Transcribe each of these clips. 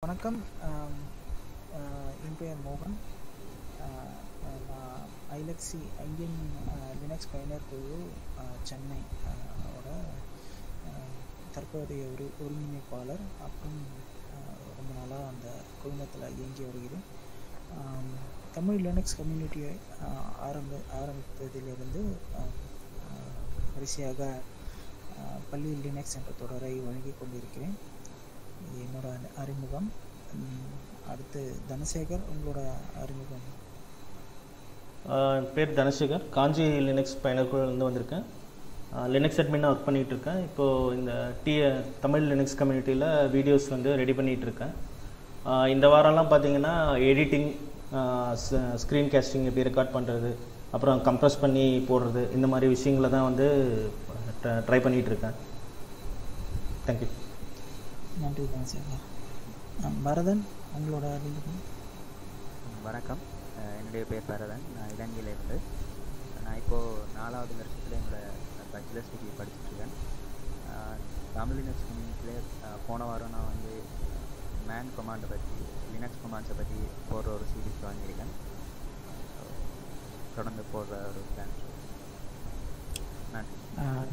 வணக்கம் ஆம், ஆஹ் என் பெயர் மோகன் ஆஹ் ஆஹ் நான் ஐலக்ஸி இந்தியன் லினக்ஸ் பயனர் குழு ஆஹ் சென்னை ஆஹ் ஓட ஆஹ் தற்போதைய ஒரு ஒருங்கிணைப்பாளர் அப்புறம் ஆஹ் ரொம்ப நாளாக அந்த குழுமத்தில் இயங்கி வருகிறேன் ஆம், தமிழ் லினக்ஸ் கம்யூனிட்டியை ஆஹ் ஆரம்ப ஆரம்பித்ததிலிருந்து ஆஹ் ஆஹ் வரிசையாக ஆஹ் பள்ளி லினக்ஸ் என்ற தொடரை வழங்கிக் கொண்டிருக்கிறேன் இது என்னோட அறி- அறிமுகம் உம், அடுத்து தனசேகர் உங்களோட அறிமுகம் ஆஹ் என் பேர் தனசேகர் காஞ்சி லினக்ஸ் பயனர்குழுலேருந்து வந்திருக்கேன் லினக்ஸ் அட்மினாக ஒர்க் பண்ணிகிட்டு இருக்கேன் இப்போது இந்த டி தமிழ் லினக்ஸ் கம்யூனிட்டியில் வீடியோஸ் வந்து ரெடி பண்ணிகிட்டு இருக்கேன் ஆஹ் இந்த வாரம்லாம் பார்த்தீங்கன்னா எடிட்டிங் ஸ்க்ரீன் கேஸ்டிங் எப்படி ரெக்கார்ட் பண்ணுறது அப்புறம் கம்ப்ரஸ் பண்ணி போடுறது இந்த மாதிரி விஷயங்களை தான் வந்து ட்ரை பண்ணிகிட்டு இருக்கேன் தேங்க்யூ நன்றி தனசேகர் அஹ் பரதன் உங்களோட அறிமுகம் வணக்கம் அஹ் என்னுடைய பேர் பரதன் நான் இலங்கையிலேருந்து நான் இப்போது நாலாவது வருஷத்தில் என்னோட பேச்சுலர்ஸ் டிகிரி படிச்சுட்ருக்கேன் தமிழ் லினக்ஸ் கம்யூனிட்டியில் போன வாரம் நான் வந்து மேன் கமாண்டை பற்றி லினக்ஸ் கமாண்ட்ஸை பற்றி போடுற ஒரு சீரீஸ் வாங்கியிருக்கேன் தொடர்ந்து போடுற ஒரு பிளான் நன்றி அஹ்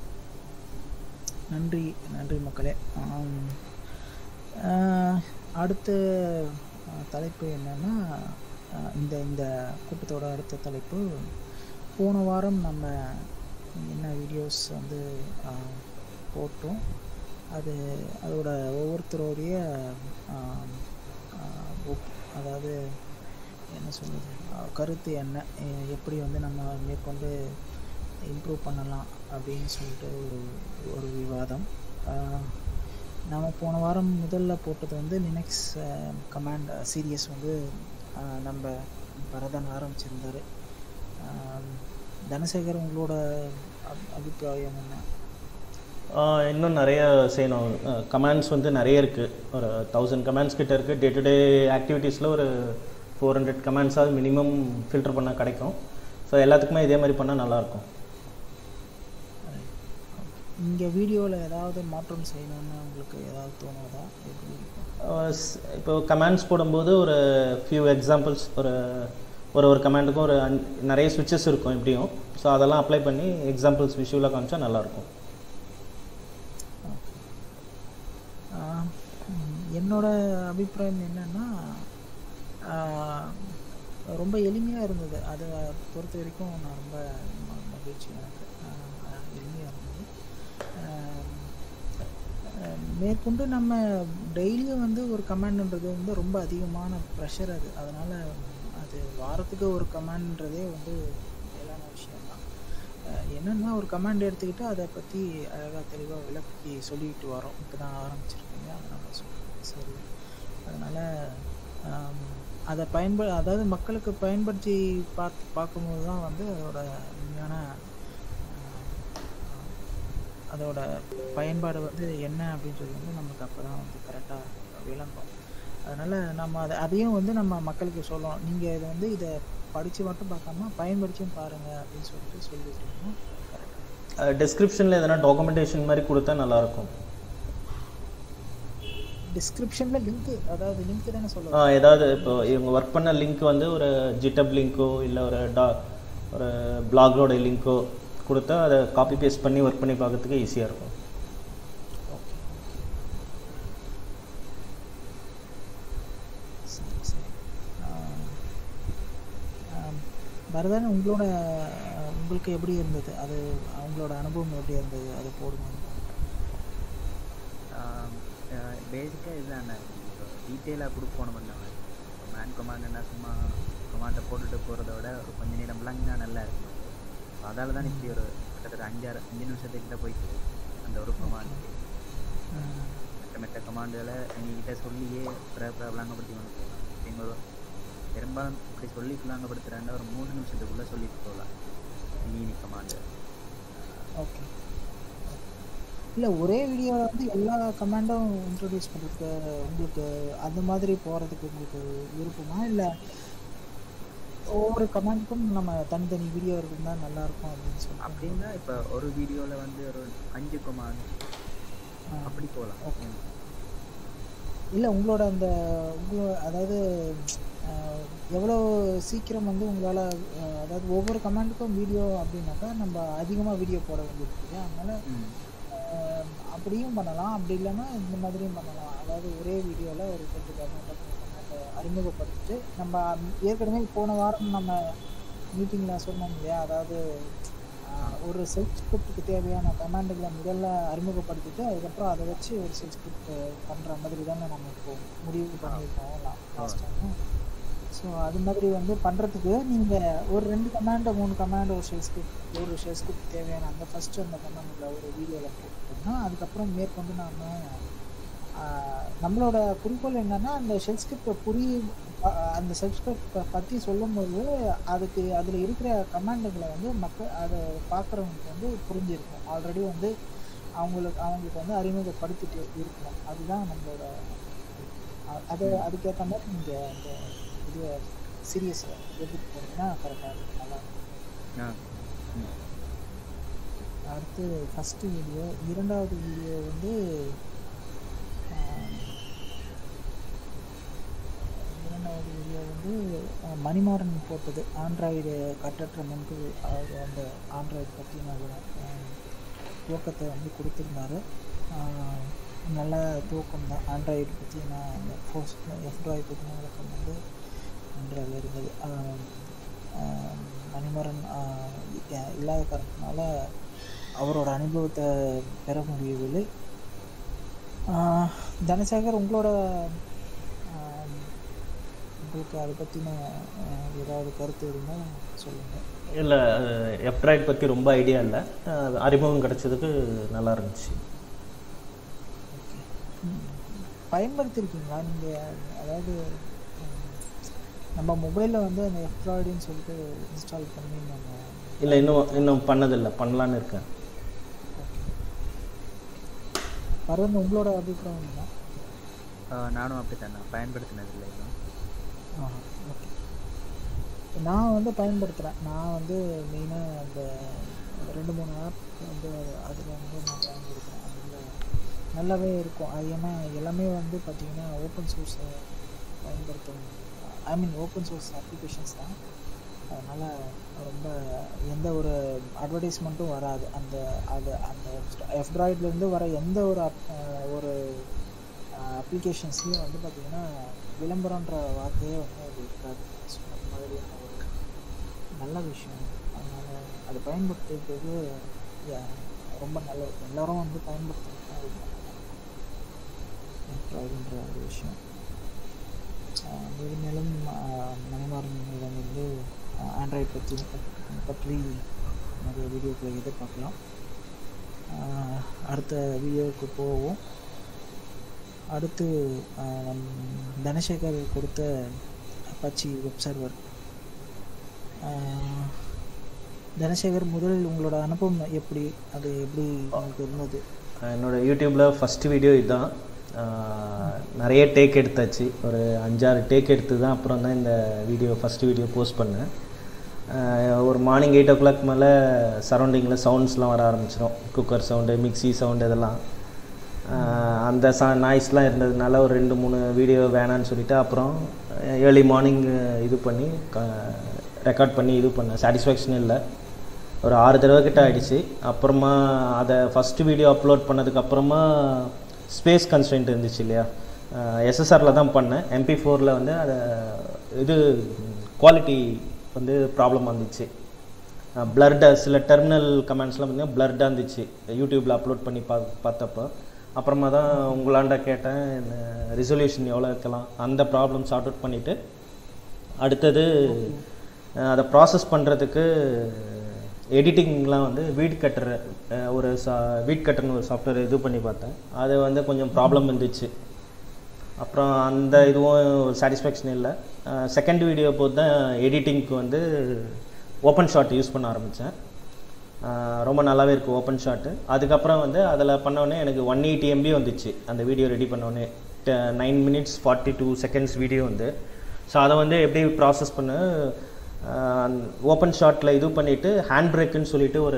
நன்றி நன்றி மக்களே ஆம், அஹ் அடுத்த அஹ், தலைப்பு என்னன்னா அஹ், இந்த இந்த கூட்டத்தோட அடுத்த தலைப்பு போன வாரம் நம்ம என்ன வீடியோஸ் வந்து அஹ், போட்டோம் அது அதோட ஒவ்வொருத்தருடைய ஆம், ஆஹ், ஒப்- அதாவது என்ன சொல்றது அஹ், கருத்து என்ன எ- எப்படி வந்து நம்ம மேற்கொண்டு இம்ப்ரூவ் பண்ணலாம் அப்படின்னு சொல்லிட்டு ஒரு ஒரு விவாதம் ஆஹ், நாம போன வாரம் முதல்ல போட்டது வந்து லினக்ஸ் கமாண்ட் சீரியஸ் வந்து ஆஹ், நம்ம பரதன் ஆரம்பிச்சிருந்தாரு ஆஹ், தனசேகர் உங்களோட அப்- அபிப்பிராயம் என்ன ஆஹ் இன்னும் நிறைய செய்யணும் கமாண்ட்ஸ் வந்து நிறைய இருக்குது ஒரு தௌசண்ட் கமாண்ட்ஸ் கிட்ட இருக்குது டே டு டே ஆக்டிவிட்டீஸில் ஒரு ஃபோர் ஹண்ட்ரட் கமாண்ட்ஸாவது மினிமம் ஃபில்டர் பண்ணால் கிடைக்கும் ஸோ எல்லாத்துக்குமே இதே மாதிரி பண்ணால் நல்லாயிருக்கும் இங்கே வீடியோவில் ஏதாவது மாற்றம் செய்யணும்னு உங்களுக்கு ஏதாவது தோணுதா எப்படி இருக்கும் இப்போ கமாண்ட்ஸ் போடும்போது ஒரு ஃபியூ எக்ஸாம்பிள்ஸ் ஒரு ஒரு ஒரு கமாண்டுக்கும் ஒரு அஞ்- நிறைய சுவிட்சஸ் இருக்கும் எப்படியும் ஸோ அதெல்லாம் அப்ளை பண்ணி எக்ஸாம்பிள்ஸ் விஷுவலாக காமிச்சா நல்லாயிருக்கும் ஆஹ் உம் என்னோட அபிப்பிராயம் என்னன்னா ஆஹ் ரொம்ப எளிமையாக இருந்தது அதை பொறுத்த வரைக்கும் நான் ரொம்ப ம- மகிழ்ச்சி எனக்கு ஆஹ் எளிமையாக இருந்தது ஆஹ் ஆஹ் மேற்கொண்டு நம்ம டெய்லியும் வந்து ஒரு கமாண்ட்ன்றது வந்து ரொம்ப அதிகமான ப்ரெஷர் அது அதனால் அது வாரத்துக்கு ஒரு கமாண்ட்ன்றதே வந்து மேலான விஷயம்தான் அஹ் என்னன்னா ஒரு கமாண்ட் எடுத்துக்கிட்டு அதை பற்றி அழகாக தெளிவாக விளக்கி சொல்லிட்டு வரோம் இப்போ தான் ஆரம்பிச்சிருக்கீங்க அதனால் சொல்லுங்கள் சரி அதனால் அதை பயன்ப அதாவது மக்களுக்கு பயன்படுத்தி பார்த்து பார்க்கும்போது தான் வந்து அதோட உண்மையான ஆஹ், அதோட பயன்பாடு வந்து என்ன அப்படின்றது வந்து நமக்கு அப்போ தான் வந்து கரெக்டாக விளங்கும் அதனால் நம்ம அதை அதையும் வந்து நம்ம மக்களுக்கு சொல்லணும் நீங்கள் இதை வந்து இதை படித்து மட்டும் பார்க்காம பயன்படுத்தியும் பாருங்கள் அப்படின்னு சொல்லிட்டு சொல்லிட்டீங்கன்னா கரெக்டாக டிஸ்கிரிப்ஷனில் எதனா டாக்குமெண்டேஷன் மாதிரி கொடுத்தா நல்லாயிருக்கும் டிஸ்கிரிப்ஷனில் லிங்க் அதாவது லிங்க் தானே ஆ, சொல்லுவாங்க ஏதாவது இப்போ இவங்க ஒர்க் பண்ண லிங்க் வந்து ஒரு ஜிட்டப் லிங்க்கோ இல்லை ஒரு டா ஒரு பிளாகோட லிங்க்கோ கொடுத்தா அதை காப்பி பேஸ்ட் பண்ணி ஒர்க் பண்ணி பார்க்கறதுக்கு ஈஸியாக இருக்கும் ஓகே சரி சரி ஆஹ், ஆம், பரதன் உங்களோட ஆஹ், உங்களுக்கு எப்படி இருந்தது அது அவங்களோட அனுபவம் எப்படி இருந்தது அதை போடும்போது பேசிக்காக இதுதான் டீட்டெயிலாக கொடுக்கணும் பண்ணாங்க மேன் கமாண்டுன்னா சும்மா கமாண்டை போட்டுட்டு போகிறத விட ஒரு கொஞ்ச நேரம் விளங்கினா நல்லா இருக்கும் அதால தான் இப்படி ஒரு கிட்டத்தட்ட அஞ்சாறு அஞ்சு நிமிஷத்துக்கிட்ட போயிட்டு அந்த ஒரு கமாண்டுக்கு ஆஹ், மற்ற மற்ற கமாண்டுகளை எங்ககிட்ட சொல்லியே பிற விளங்கப்படுத்தி கொண்டு போகலாம் எங்க ஒரு பெரும்பாலும் இப்படி சொல்லி விளங்கப்படுத்துகிறாண்டா ஒரு மூணு நிமிஷத்துக்குள்ளே சொல்லிட்டு போகலாம் மீனி கமாண்டு ஓகே இல்லை ஒரே வீடியோவில் வந்து எல்லா கமாண்டும் இன்ட்ரடியூஸ் பண்ணுறதுக்கு உங்களுக்கு அந்த மாதிரி போகிறதுக்கு உங்களுக்கு விருப்பமா இல்லை ஒவ்வொரு கமாண்டுக்கும் நம்ம தனித்தனி வீடியோ இருந்தால் நல்லாயிருக்கும் அப்படின்னு சொல்லி அப்படின்னா இப்போ ஒரு வீடியோவில் வந்து ஒரு அஞ்சு கமாண்ட் அப்படி போகலாம் ஓகே இல்லை உங்களோட அந்த உங்களோட அதாவது அஹ், எவ்வளோ சீக்கிரம் வந்து உங்களால் அதாவது ஒவ்வொரு கமாண்டுக்கும் வீடியோ அப்படின்னாக்கா நம்ம அதிகமாக வீடியோ போட வேண்டியது இல்லையா அதனால ம் அஹ், அப்படியும் பண்ணலாம் அப்படி இல்லைன்னா இந்த மாதிரியும் பண்ணலாம் அதாவது ஒரே வீடியோவில் ஒரு ரெண்டு கமெண்ட் கமெண்ட் அறிமுகப்படுத்திட்டு நம்ம ஏற்கனவே போன வாரம் நம்ம மீட்டிங்கில் சொன்னோம் இல்லையா அதாவது அஹ், ஒரு செல்ஃப் ஸ்கிரிப்டுக்கு தேவையான கமாண்டுகளை முதல்ல அறிமுகப்படுத்திட்டு அதுக்கப்புறம் அதை வச்சு ஒரு செல்ஃப் ஸ்கிரிப்ட் பண்ணுற மாதிரி தானே நம்ம இப்போ முடிவு பண்ணியிருக்கோம் லாஸ்ட் டைம் ஸோ அது மாதிரி வந்து பண்ணுறதுக்கு நீங்கள் ஒரு ரெண்டு கமாண்டு மூணு கமாண்ட் ஒரு ஷெல் ஸ்கிரிப்ட் ஒரு ஷெல் ஸ்கிரிப்ட் தேவையான அந்த ஃபஸ்ட்டு அந்த கமாண்டில் ஒரு வீடியோவில் போட்டுட்டோம்னா அதுக்கப்புறம் மேற்கொண்டு நாம் நம்மளோட குறிக்கோள் என்னன்னா அந்த ஷெல் ஸ்கிரிப்டை புரி அஹ் அந்த ஷெல் ஸ்கிரிப்டை பற்றி சொல்லும்போது அதுக்கு அதில் இருக்கிற கமாண்டுகளை வந்து மக்கள் அதை பார்க்குறவங்களுக்கு வந்து புரிஞ்சிருக்கும் ஆல்ரெடி வந்து அவங்களுக்கு அவங்களுக்கு வந்து அறிமுகப்படுத்திட்டு இருக்கணும் அதுதான் நம்மளோட அ- அது அதுக்கேற்ற மாதிரி நீங்கள் அந்த இது சீரியஸை எடுத்துகிட்டு போனீங்கன்னா கரெக்டாக இருக்கும் நல்லா இருக்கும். ஆ ம் அடுத்து ஃபஸ்ட்டு வீடியோ இரண்டாவது வீடியோ வந்து ஆஹ், இரண்டாவது வீடியோ வந்து ஆஹ், மணிமாறன் போட்டது ஆண்ட்ராய்டு கட்டற்ற மென்பொருள் அது அந்த ஆண்ட்ராய்டு பற்றின ஒரு ஆஹ், துவக்கத்தை வந்து கொடுத்துருந்தாரு ஆஹ், நல்ல துவக்கம் தான் ஆண்ட்ராய்டு பற்றின அந்த ஃபோர்ஸ் எஃப்ட்ராய்டு பற்றின விளக்கம் வந்து நன்றாக இருந்தது ஆஹ், ஆஹ், மணிமாறன் ஆஹ், இ- இல்லாத காரணத்தினால அவரோட அனுபவத்தை பெற முடியவில்லை ஆஹ், தனசேகர் உங்களோட ஆஹ், உங்களுக்கு அதை பற்றின ஆஹ், ஏதாவது கருத்து இருந்தால் சொல்லுங்கள் இல்லை எப்ட்ராய்ட் பற்றி ரொம்ப ஐடியா இல்லை அஹ் அறிமுகம் கிடைச்சதுக்கு நல்லா இருந்துச்சு பயன்படுத்தியிருக்கீங்களா நீங்கள் அதாவது உம், நம்ம மொபைலில் வந்து அந்த எஃப்ராய்டுன்னு சொல்லிட்டு இன்ஸ்டால் பண்ணி நம்ம இல்லை இன்னும் இன்னும் பண்ணதில்லை பண்ணலான்னு இருக்கேன் பரவாயில்ல உங்களோட அபிப்பிராயம் என்ன ஆ, நானும் அப்படி தான் நான் பயன்படுத்தினதில்லை இன்னும் ஆ ஓகே நான் வந்து பயன்படுத்துகிறேன் நான் வந்து மெயினாக அந்த ரெண்டு மூணு ஆப் வந்து அதில் வந்து நான் பயன்படுத்துகிறேன் அதில் நல்லாவே இருக்கும் அது ஏன்னா எல்லாமே வந்து பார்த்திங்கன்னா ஓப்பன் சோர்ஸை பயன்படுத்தும் I mean open source applications தான் அதனால் ரொம்ப எந்த ஒரு அட்வர்டைஸ்மெண்ட்டும் வராது அந்த அது அந்த எஃப்ட்ராய்ட்லேருந்து வர எந்த ஒரு app- அஹ் ஒரு அப்ளிகேஷன்ஸ்லேயும் வந்து பார்த்திங்கன்னா விளம்பரன்ற வார்த்தையே வந்து அது இருக்காது ஸோ அந்த மாதிரியான ஒரு நல்ல விஷயம் அதனால் அதை பயன்படுத்துறது yeah, ரொம்ப நல்லது எல்லாரும் வந்து பயன்படுத்துறது அது எஃப்ட்ராய்டுன்ற ஒரு விஷயம் ஆஹ் இது மேலும் ஆஹ் மணிமாறனிடம் வந்து ஆண்ட்ராய்ட் பற்றி பற்றி நிறைய வீடியோக்களை எதிர்பார்க்கலாம் ஆஹ் அடுத்த வீடியோவுக்கு போவோம் அடுத்து ஆஹ் நம் தனசேகர் கொடுத்த அப்பாச்சி வெப் சர்வர் தனசேகர் முதலில் உங்களோட அனுபவம் எப்படி அது எப்படி உங்களுக்கு இருந்தது என்னோட யூடியூப்பில் ஃபஸ்ட்டு வீடியோ இதுதான் ஆஹ் நிறைய டேக் எடுத்தாச்சு ஒரு அஞ்சாறு டேக் எடுத்து தான் அப்புறம் தான் இந்த வீடியோ ஃபஸ்ட்டு வீடியோ போஸ்ட் பண்ணேன் ஆஹ் ஒரு மார்னிங் எயிட் ஓ கிளாக் மேலே சரௌண்டிங்கில் சவுண்ட்ஸ்லாம் வர ஆரம்பிச்சிடும் குக்கர் சவுண்டு மிக்ஸி சவுண்டு இதெல்லாம் ஆஹ் அந்த சா நாய்ஸ்லாம் இருந்ததுனால ஒரு ரெண்டு மூணு வீடியோ வேணான்னு சொல்லிட்டு அப்புறம் ஏர்லி மார்னிங் இது பண்ணி ரெக்கார்ட் பண்ணி இது பண்ணேன் சாட்டிஸ்ஃபேக்ஷன் இல்லை ஒரு ஆறு தடவை கிட்ட ஆயிடுச்சு அப்புறமா அதை ஃபஸ்ட்டு வீடியோ அப்லோட் பண்ணதுக்கு அப்புறமா ஸ்பேஸ் கன்ஸ்டன்ட் இருந்துச்சு இல்லையா எஸ்எஸ்ஆரில் தான் பண்ணேன் எம்பி ஃபோரில் வந்து அதை இது குவாலிட்டி வந்து ப்ராப்ளம் வந்துச்சு பிளர்டாக சில டெர்மினல் கமெண்ட்ஸ்லாம் பார்த்தீங்கன்னா பிளர்டாக இருந்துச்சு யூடியூப்பில் அப்லோட் பண்ணி பா பார்த்தப்போ அப்புறமா தான் உங்களாண்ட கேட்டேன் ரிசொல்யூஷன் எவ்வளோ வைக்கலாம் அந்த ப்ராப்ளம் சார்ட் அவுட் பண்ணிவிட்டு அடுத்தது அஹ், அதை ப்ராசஸ் பண்ணுறதுக்கு எடிட்டிங்லாம் வந்து வீட் கட்டர் ஒரு சா வீட் கட்டர்னு ஒரு சாஃப்ட்வேர் இது பண்ணி பார்த்தேன் அது வந்து கொஞ்சம் ப்ராப்ளம் இருந்துச்சு அப்புறம் அந்த இதுவும் சாட்டிஸ்ஃபேக்ஷன் இல்லை செகண்ட் வீடியோ போது தான் எடிட்டிங்க்கு வந்து ஓப்பன் ஷாட் யூஸ் பண்ண ஆரம்பித்தேன் ரொம்ப நல்லாவே இருக்குது ஓப்பன் ஷாட்டு அதுக்கப்புறம் வந்து அதில் பண்ணோடனே எனக்கு ஒன் எயிட்டி எம்பி வந்துச்சு அந்த வீடியோ ரெடி பண்ணோடனே nine minutes forty two seconds video வந்து ஸோ அதை வந்து எப்படி ப்ராசஸ் பண்ண ஓப்பன் ஷாட்டில் இது பண்ணிவிட்டு ஹேண்ட் பிரேக்குன்னு சொல்லிட்டு ஒரு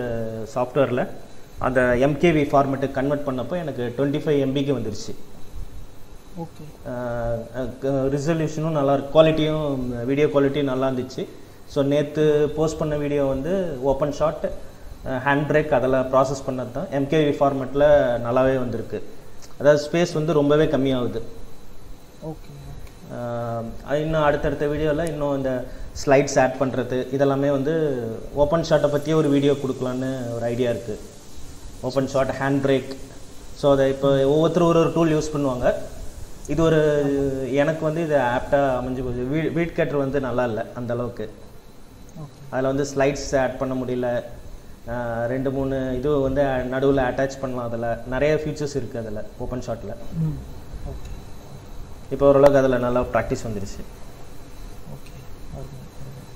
சாஃப்ட்வேரில் அந்த எம்கேவி ஃபார்மெட்டுக்கு கன்வெர்ட் பண்ணப்போ எனக்கு டுவெண்ட்டி ஃபைவ் எம்பிக்கு வந்துருச்சு ஓகே ரிசல்யூஷனும் நல்லா இருக்கு குவாலிட்டியும் வீடியோ குவாலிட்டியும் நல்லா இருந்துச்சு ஸோ நேற்று போஸ்ட் பண்ண வீடியோ வந்து ஓப்பன் ஷாட் ஹேண்ட் பிரேக் அதில் ப்ராசஸ் பண்ணது தான் எம்கேவி ஃபார்மேட்டில் நல்லாவே வந்திருக்கு அதாவது ஸ்பேஸ் வந்து ரொம்பவே கம்மியாகுது ஓகே ஆஹ் இன்னும் அடுத்தடுத்த வீடியோவில் இன்னும் இந்த ஸ்லைட்ஸ் ஆட் பண்ணுறது இதெல்லாமே வந்து ஓப்பன் ஷாட்டை பற்றியே ஒரு வீடியோ கொடுக்கலான்னு ஒரு ஐடியா இருக்குது OpenShot HandBrake so அதை இப்போ ஒவ்வொருத்தரும் ஒரு ஒரு டூல் யூஸ் பண்ணுவாங்க இது ஒரு எனக்கு வந்து இது ஆப்டாக அமைஞ்சு போச்சு வீ வீட் கேட்டர் வந்து நல்லா இல்லை அந்த அளவுக்கு ஓகே அதில் வந்து ஸ்லைட்ஸ் ஆட் பண்ண முடியல ஆஹ் ரெண்டு மூணு இது வந்து நடுவில் அட்டாச் பண்ணலாம் அதில் நிறைய ஃபீச்சர்ஸ் இருக்குது அதில் ஓப்பன் ஷாட்டில் ம் ஓகே இப்போ ஓரளவுக்கு அதில் நல்லா ப்ராக்டிஸ் வந்துருச்சு ஓகே அருமை, அருமை.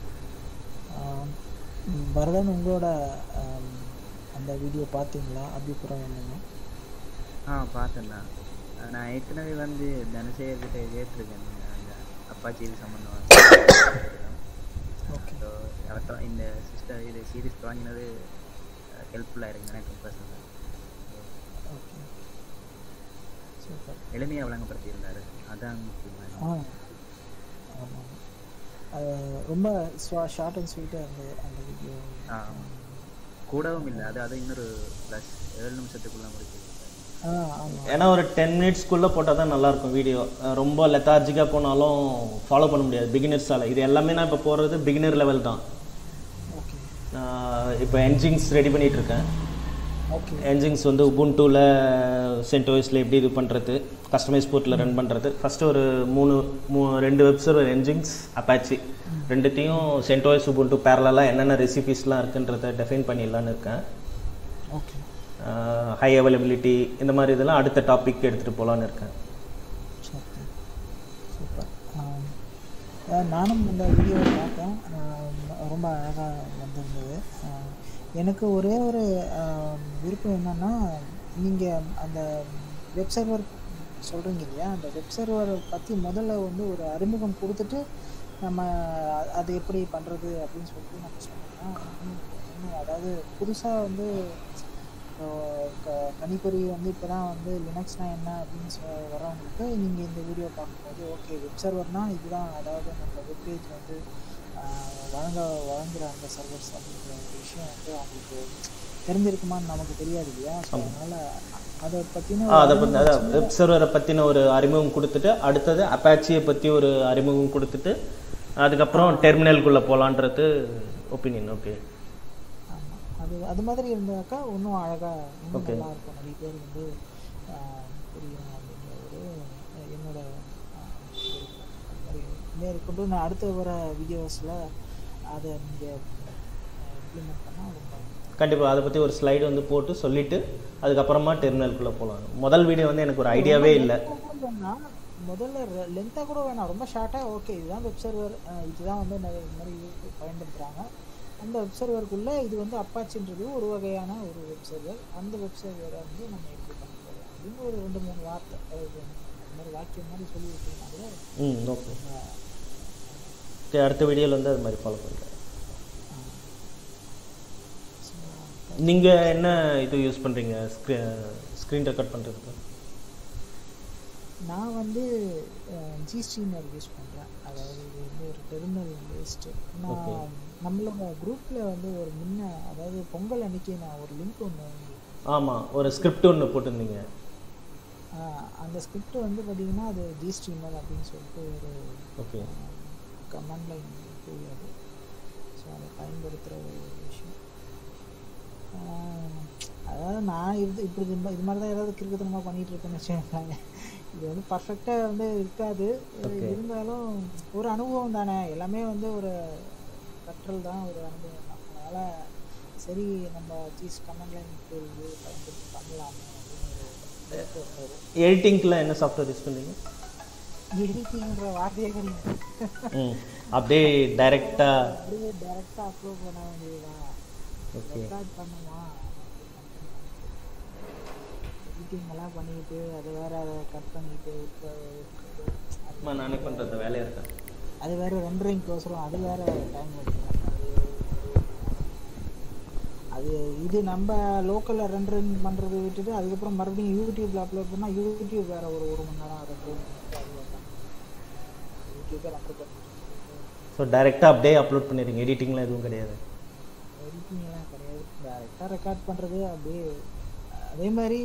ஆம், ம், பரதன் உங்களோட ஆம், அந்த வீடியோ பார்த்தீங்களா அபிப்பிராயம் என்னங்க ஆ பார்த்தேண்ணா அஹ் நான் ஏற்கனவே வந்து தனசேகர்கிட்ட கேட்டிருக்கேன் அந்த அப்பாச்சி இது சம்மந்தமாக ஓகே ஸோ எலக்ட்ரா இந்த சிஸ்டம் இது சீரிஸ் தொடங்கினது ஹெல்ப்ஃபுல்லாக இருக்கு எனக்கு பர்சனலாக ஓகே சூப்பர் எளிமையாக வழங்கப்படுத்தியிருந்தாரு அதான் முக்கியமான ஆ ஆமாம் அது ரொம்ப ஷார்ட் அண்ட் ஸ்வீட்டாக இருந்தது அந்த வீடியோ ஆ கூடவும் இல்லை அது அது இன்னொரு ப்ளஸ் ஏழு நிமிஷத்துக்குள்ள முடிச்சிருக்காரு ஆ ஆமாம் ஏன்னா ஒரு டென் மினிட்ஸ்க்குள்ளே போட்டால் தான் நல்லாயிருக்கும் வீடியோ ரொம்ப லெத்தார்ஜிக்காக போனாலும் ஃபாலோ பண்ண முடியாது பிகினர்ஸால் இது எல்லாமே நான் இப்போ போகிறது பிகினர் லெவல் தான் ஓகே இப்போ என்ஜின்ஸ் ரெடி பண்ணிட்டு இருக்கேன் ஓகே என்ஜின்ஸ் வந்து உபுண்டூவில் சென்டோஸில் எப்படி இது பண்ணுறது கஸ்டமைஸ் போர்ட்டில் ரன் பண்ணுறது ஃபஸ்ட்டு ஒரு மூணு மூ ரெண்டு வெப் சர்வர் என்ஜின்ஸ் அப்பாச்சி ரெண்டுத்தையும் சென்டோஸ் உபுண்டு பேரலாக என்னென்ன ரெசிபிஸ்லாம் இருக்குன்றதை டெஃபைன் பண்ணிடலான்னு இருக்கேன் ஓகே ஹை அவைலபிலிட்டி இந்த மாதிரி இதெல்லாம் அடுத்த டாபிக் எடுத்துகிட்டு போகலான்னு இருக்கேன் சரி சூப்பர் ஆம். அஹ் நானும் இந்த வீடியோவை பார்த்தேன் ஆம், ரொம்ப அழகாக வந்திருந்தது ஆம், எனக்கு ஒரே ஒரு ஆம், விருப்பம் என்னன்னா நீங்கள் அந்த வெப் சர்வர் சொல்கிறீங்க இல்லையா அந்த வெப் சர்வரை பற்றி முதல்ல வந்து ஒரு அறிமுகம் கொடுத்துட்டு நம்ம அ- அது எப்படி பண்ணுறது அப்படின்னு சொல்லிட்டு நம்ம சொன்னோம்னா இன்னும் இன்னும் அதாவது புதுசாக வந்து இப்போ க கணிப்பொறி வந்து இப்போ தான் வந்து லினக்ஸ்னா என்ன அப்படின்னு சொ வரவங்களுக்கு நீங்கள் இந்த வீடியோ பார்க்கும்போது ஓகே வெப் சர்வர்னா இதுதான் அதாவது நம்ம வெப்பேஜ் வந்து ஆஹ், வழங்க வழங்குற அந்த சர்வர்ஸ் அப்படிங்கிற ஒரு விஷயம் வந்து அவங்களுக்கு தெரிஞ்சிருக்குமான்னு நமக்கு தெரியாது இல்லையா ஸோ அதனால் அதை பற்றின ஆ அதை பற்றி அதான் வெப் சர்வரை பற்றின ஒரு அறிமுகம் கொடுத்துட்டு அடுத்தது அப்பாச்சியை பற்றி ஒரு அறிமுகம் கொடுத்துட்டு அதுக்கப்புறம் டெர்மினலுக்குள்ளே போகலான்றது ஒப்பீனியன் ஓகே ஆமாம் அது அது மாதிரி இருந்தாக்கா இன்னும் அழகாக இன்னும் நல்லா இருக்கும் நிறைய பேர் வந்து ஆஹ், புரியும் அப்படிங்கிற ஒரு அஹ், என்னோட ஆஹ், விருப்பம். அது மாதிரி மேற்கொண்டு நான் அடுத்து வர வீடியோஸில் அதை நீங்கள் இம்ப்ளிமெண்ட் பண்ணால் ரொம்ப கண்டிப்பாக அதை பற்றி ஒரு ஸ்லைடு வந்து போட்டு சொல்லிவிட்டு அதுக்கப்புறமா டெர்மினலுக்குள்ளே போகலாம் முதல் வீடியோ வந்து எனக்கு ஒரு ஐடியாவே இல்லை வேணாம் முதல்ல லென்த்தாக கூட வேணாம் ரொம்ப ஷார்ட்டாக ஓகே இதுதான் வெப் சர்வர் இதுதான் வந்து நிறைய இந்த மாதிரி பயன்படுத்துகிறாங்க அந்த வெப் சர்வருக்குள்ளே இது வந்து அப்பாச்சின்றது ஒரு வகையான ஒரு வெப் சர்வர் அந்த வெப் சர்வரை வந்து நம்ம எப்படி பண்ண போகிறோம் அப்படின்னு ஒரு ரெண்டு மூணு வார்த்தை அதாவது இந்த மாதிரி வாக்கியம் மாதிரி சொல்லி விட்டீங்கன்னா கூட ம் ஓகே ரொம்ப, ஓகே அடுத்த வீடியோவில் வந்து அது மாதிரி ஃபாலோ பண்ணுறேன் so, நீங்கள் என்ன இது யூஸ் பண்ணுறீங்க ஸ்க்ரீ ஸ்க்ரீன் ரெக்கார்ட் பண்ணுறதுக்கு நான் வந்து ஜி ஸ்ட்ரீமர் யூஸ் பண்ணுறேன் அதாவது இது வந்து ஒரு டெர்மினல் பேஸ்டு நான் நம்மளோட குரூப்பில் வந்து ஒரு முன்ன அதாவது பொங்கல் அன்னைக்கு நான் ஒரு லிங்க் ஒன்று ஆமாம் ஒரு ஸ்கிரிப்ட் ஒன்று போட்டிருந்தீங்க அந்த ஸ்கிரிப்ட் வந்து பார்த்தீங்கன்னா அது ஜி ஸ்ட்ரீமர் அப்படின்னு சொல்லிட்டு ஒரு ஓகே கமாண்ட் லைன் டூல் அது ஸோ அதை பயன்படுத்துகிற ஒரு விஷயம் ஆஹ் அதாவது நான் இது இப்படி இது மா- இது மாதிரி தான் ஏதாவது கிறுக்குத்தனமாக பண்ணிட்டு இருக்கேன்னு வச்சுக்கோங்களேன் இது வந்து பர்ஃபெக்டாக வந்து இருக்காது இருந்தாலும் ஒரு அனுபவம் தானே எல்லாமே வந்து ஒரு கற்றல் தான் ஒரு அனுபவம் தான் அதனால் சரி நம்ம ஜீஸ் கமெண்ட் லைன் டூல் பயன்படுத்தி பண்ணலாமே அப்படின்னு ஒரு விருப்பம் இருந்தது எடிட்டிங்க்குலாம் என்ன சாஃப்ட்வேர் யூஸ் பண்ணுறீங்க எடிட்டிங்கிற வார்த்தையே கிடையாது ம் அப்படியே டைரெக்டாக அப்படியே டேரெக்டாக அப்லோட் பண்ண வேண்டியதுதான் ஓகே ரெக்கார்ட் பண்ணுமா எடிட்டிங் எல்லாம் பண்ணிக்கிட்டு அதை வேற அதை கட் பண்ணிக்கிட்டு இப்போ அம்மா நானே பண்ணுறது வேலையாக இருக்கேன் அது வேற ரெண்டரிங்க்கோசரம் அது வேற டைம் எடுக்கும் அது இது நம்ம லோக்கலில் ரெண்டரிங் பண்ணுறது விட்டுட்டு அதுக்கப்புறம் மறுபடியும் யூடியூப்பில் அப்லோட் பண்ணால் யூடியூப் வேறு ஒரு ஒரு மணி நேரம் ரெண்டரிங் யூடியூப்பே ரெண்டர் பண்ணிட்டு ஸோ டைரெக்டாக அப்படியே அப்லோட் பண்ணிடுங்க எடிட்டிங்லாம் எதுவும் கிடையாது எடிட்டிங்லாம் கிடையாது டேரெக்டாக ரெக்கார்ட் பண்ணுறது அப்படியே அதே மாதிரி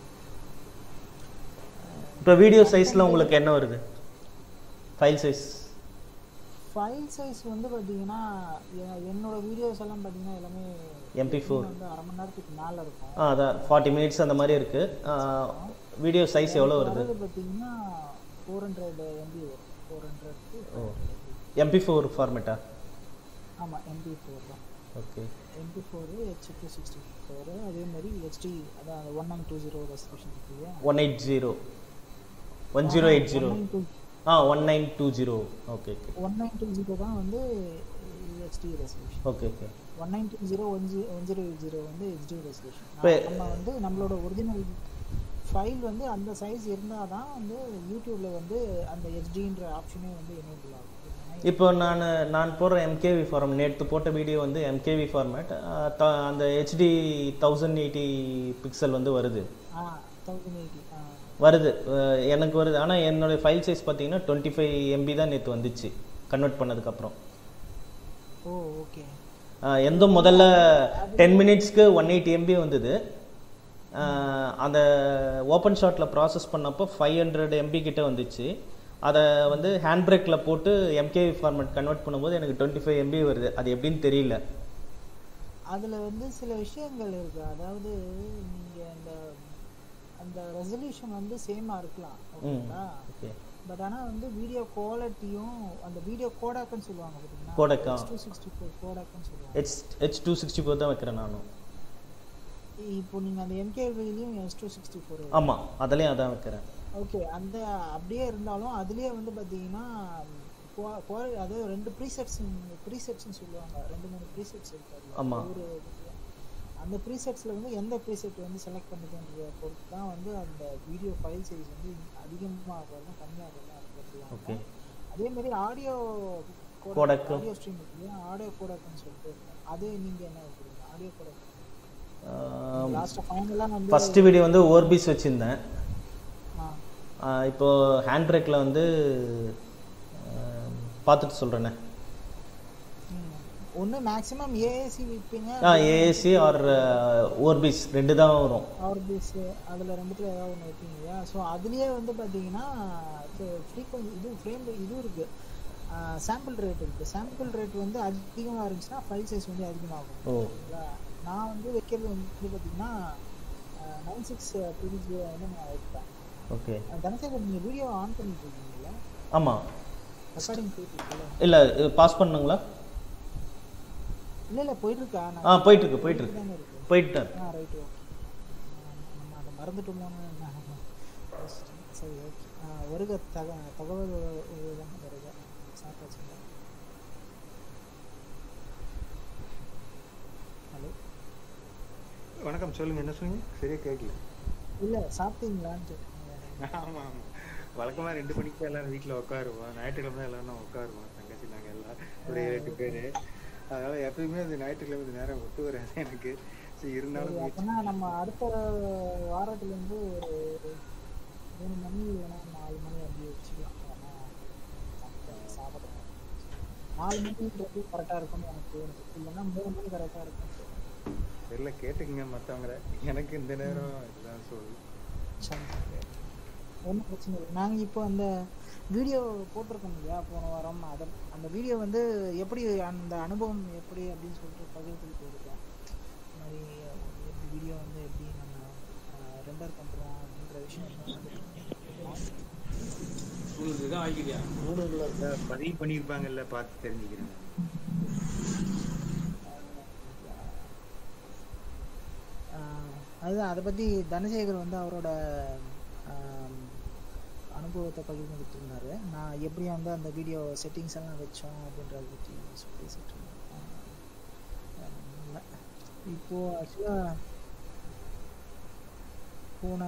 இப்போ வீடியோ சைஸில் உங்களுக்கு என்ன வருது ஃபைல் சைஸ் ஃபைல் சைஸ் வந்து பார்த்தீங்கன்னா எ- என்னோட வீடியோஸ் எல்லாம் பார்த்தீங்கன்னா எல்லாமே எம்பி ஃபோர் வந்து அரை மணி நேரத்துக்கு மேலே இருக்கும் ஆ அதான் ஃபார்ட்டி மினிட்ஸ் அந்த மாதிரி இருக்குது வீடியோ சைஸ் எவ்வளோ வருது அது பார்த்தீங்கன்னா ஃபோர் ஹண்ட்ரட் எம்பி வரும் ஃபோர் ஹண்ட்ரட் ஓ எம்பி ஃபோர் ஃபார்மேட்டா ஆமாம் எம்பி ஃபோர் தான் okay MB four H two sixty four அதே மாதிரி ஹெச்டி அதான் அந்த one nine two zero resolution இருக்கு இல்லையா one eight zero one zero eight zero one nine two ஆ one nine two zero okay okay one nine two zero தான் வந்து HD resolution okay okay one nine two zero one G one zero eight zero வந்து HD resolution இப்ப- நம்ம வந்து நம்மளோட original file வந்து அந்த சைஸ் இருந்தால் தான் வந்து யூடியூப்பில் வந்து அந்த ஹெச்டின்ற ஆப்ஷனே வந்து எனேபிள் ஆகும் இப்போ நான் நான் போடுற எம்கேவி ஃபார்ம் நேற்று போட்ட வீடியோ வந்து எம்கேவி ஃபார்மேட் அந்த ஹெச்டி தௌசண்ட் எயிட்டி பிக்சல் வந்து வருது ஆ தௌசண்ட் எயிட்டி ஆ வருது அஹ் எனக்கு வருது ஆனால் என்னோட ஃபைல் சைஸ் பார்த்தீங்கன்னா டுவெண்ட்டி ஃபைவ் எம்பி தான் நேற்று வந்துச்சு கன்வெர்ட் பண்ணதுக்கப்புறம் ஓ ஓகே ஆஹ் எந்த முதல்ல டென் மினிட்ஸ்க்கு ஒன் எயிட்டி எம்பி வந்தது ஆஹ் அந்த ஓப்பன் ஷாட்டில் ப்ராசஸ் பண்ணப்போ ஃபைவ் ஹண்ட்ரட் எம்பி கிட்ட வந்துச்சு அதை வந்து ஹேண்ட் பிரேக்கில் போட்டு எம்கேவி ஃபார்மேட் கன்வெர்ட் பண்ணும்போது எனக்கு டுவெண்ட்டி ஃபைவ் எம்பி வருது அது எப்படின்னு தெரியல அதில் வந்து சில விஷயங்கள் இருக்குது அதாவது நீங்கள் அந்த அந்த ரெசல்யூஷன் வந்து சேமாக இருக்கலாம் ஓகேங்களா ஓகே பட் ஆனால் வந்து வீடியோ குவாலிட்டியும் அந்த வீடியோ கோடாக்குன்னு சொல்லுவாங்க பார்த்தீங்கன்னா கோடக்கா டூ சிக்ஸ்டி ஃபோர் கோடாக்குன்னு சொல்லுவாங்க H H two sixty four தான் வைக்கிறேன் நானும் இப்போ நீங்கள் அந்த எம்கேவிலையும் எஸ் டூ சிக்ஸ்டி ஃபோர் ஆமாம் அதுலேயும் அதான் வைக்கிறேன் ஓகே அந்த அப்படியே இருந்தாலும் அதுலேயே வந்து பார்த்தீங்கன்னா qua- quali- அதாவது ரெண்டு ப்ரீசெட்ஸ் ப்ரீசெட்ஸ்னு சொல்லுவாங்க ரெண்டு மூணு ப்ரீசெட்ஸ் இருக்காது ஆமா. ஒரு அந்த ப்ரீசெட்ஸில் வந்து எந்த ப்ரீசெட் வந்து செலக்ட் பண்ணுதுன்றத பொறுத்து தான் வந்து அந்த வீடியோ ஃபைல் சைஸ் வந்து அதிகமாக ஆகிறதும் கம்மியாகிறதும் இருக்கிறது ஓகே அதே மாதிரி ஆடியோ Codec. ஆடியோ ஸ்ட்ரீம் இருக்கு இல்லையா ஆடியோ கோடக்குன்னு சொல்லிட்டு இருக்கும் அது நீங்கள் என்ன வைக்கிறீங்க ஆடியோ கோடக் லாஸ்ட்டாக ஃபைனலாக வந்து ஃபஸ்ட்டு வீடியோ வந்து ஓர்பிஸ் வச்சுருந்தேன் ஆ ஆஹ் இப்போ ஹேண்ட் பிரேக்கில் வந்து ஆஹ் பார்த்துட்டு சொல்கிறேண்ணே ஒன்று மேக்ஸிமம் ஏஏசி விற்பீங்க ஆ ஏஏசி ஆர் ஓர்பிஸ் ரெண்டு தான் வரும் ஆர் பேஸ் அதில் ரெண்டுத்தில் ஏதாவது ஒன்று வைப்பீங்க இல்லையா ஸோ அதுலேயே வந்து பார்த்தீங்கன்னா ஃப்ரீக்வன்சி இது ஃப்ரேம் இது இருக்குது சாம்பிள் ரேட் இருக்குது சாம்பிள் ரேட் வந்து அதிகமாக இருந்துச்சுன்னா ஃபைல் சைஸ் வந்து அதிகமாகும் ஓ சரிங்களா? நான் வந்து வைக்கிறது வந்து பார்த்தீங்கன்னா நைன் சிக்ஸ் டுவெண்ட்டி வந்து நான் வைப்பேன் ஓகே தனசேகர் நீங்கள் வீடியோ ஆன் பண்ணிட்டு இருக்கீங்களா ஆமாம் ரெக்கார்டிங் போயிட்டு இருக்குல்ல இல்லை பாஸ் பண்ணுங்களா இல்லை இல்லை போயிட்டு இருக்கா ஆ நான் போயிட்டுருக்கு போயிட்டுருக்கு தானே இருக்கு போயிட்டு தான் ஆ ரைட் ஓகே நம்ம அதை மறந்துட்டோமோன்னு நான் யோசிச்சேன். சரி ஓகே வருக தக தகவல் உதவிதான் வருக சாப்பிட்டாச்சு ஹலோ வணக்கம் சொல்லுங்க என்ன சொன்னீங்க சரியா கேட்கல இல்லை சாப்பிட்டீங்களான்ட்டு ஆமா ஆமா வழக்கமா ரெண்டு மணிக்கு எல்லாரும் வீட்டுல உட்காருவோம் ஞாயிற்றுக்கிழமை தான் எல்லாரும் உட்காருவோம் தங்கச்சி நாங்க எல்லாம் ஒரு ரெண்டு பேரு அதனால எப்பயுமே அந்த ஞாயிற்றுக்கிழமை இந்த நேரம் ஒத்து வராது எனக்கு சரி இருந்தாலும் சரி, முயற்சி அப்படின்னா நம்ம அடுத்த வாரத்துலேருந்து ஒரு மூணு மணி இல்லைன்னா நாலு மணி அப்படி வச்சுக்கலாம் ஏன்னா சாப்பிட்டு சாப்பிடணும் நாலு மணின்றது கரெக்டாக இருக்கும்னு எனக்கு தோணுது இல்லைன்னா மூணு மணி கரெக்டாக இருக்கும் தெரியல கேட்டுக்கங்க மத்தவங்கள எனக்கு இந்த நேரம் இதுதான் சொல்லு ஒன்றும் பிரச்சனை இல்லை நாங்கள் இப்போ அந்த வீடியோ போட்டிருக்கோம் இல்லையா போன வாரம் அதை அந்த வீடியோ வந்து எப்படி அந்த அனுபவம் எப்படி அப்படின்னு சொல்லிட்டு பகிர்ந்துட்டு இருக்கோம் இந்த மாதிரி எப்படி வீடியோ வந்து எப்படி நம்ம ரெண்டர் பண்ணுறோம் அப்படின்ற விஷயம் ஊழல்ல இருக்க பதிவு பண்ணியிருப்பாங்கல்ல பார்த்து தெரிஞ்சுக்கிறேன் ஆஹ் அதுதான் அதை பற்றி தனசேகர் வந்து அவரோட ஆம், அனுபவத்தை பகிர்ந்துகிட்டு இருந்தாரு நான் எப்படி வந்து அந்த வீடியோ செட்டிங்ஸ் எல்லாம் வச்சோம் அப்படின்றத பற்றி பேசிட்டு இருந்தேன் ஆஹ் இல்ல. இப்போ ஆக்சுவலாக போன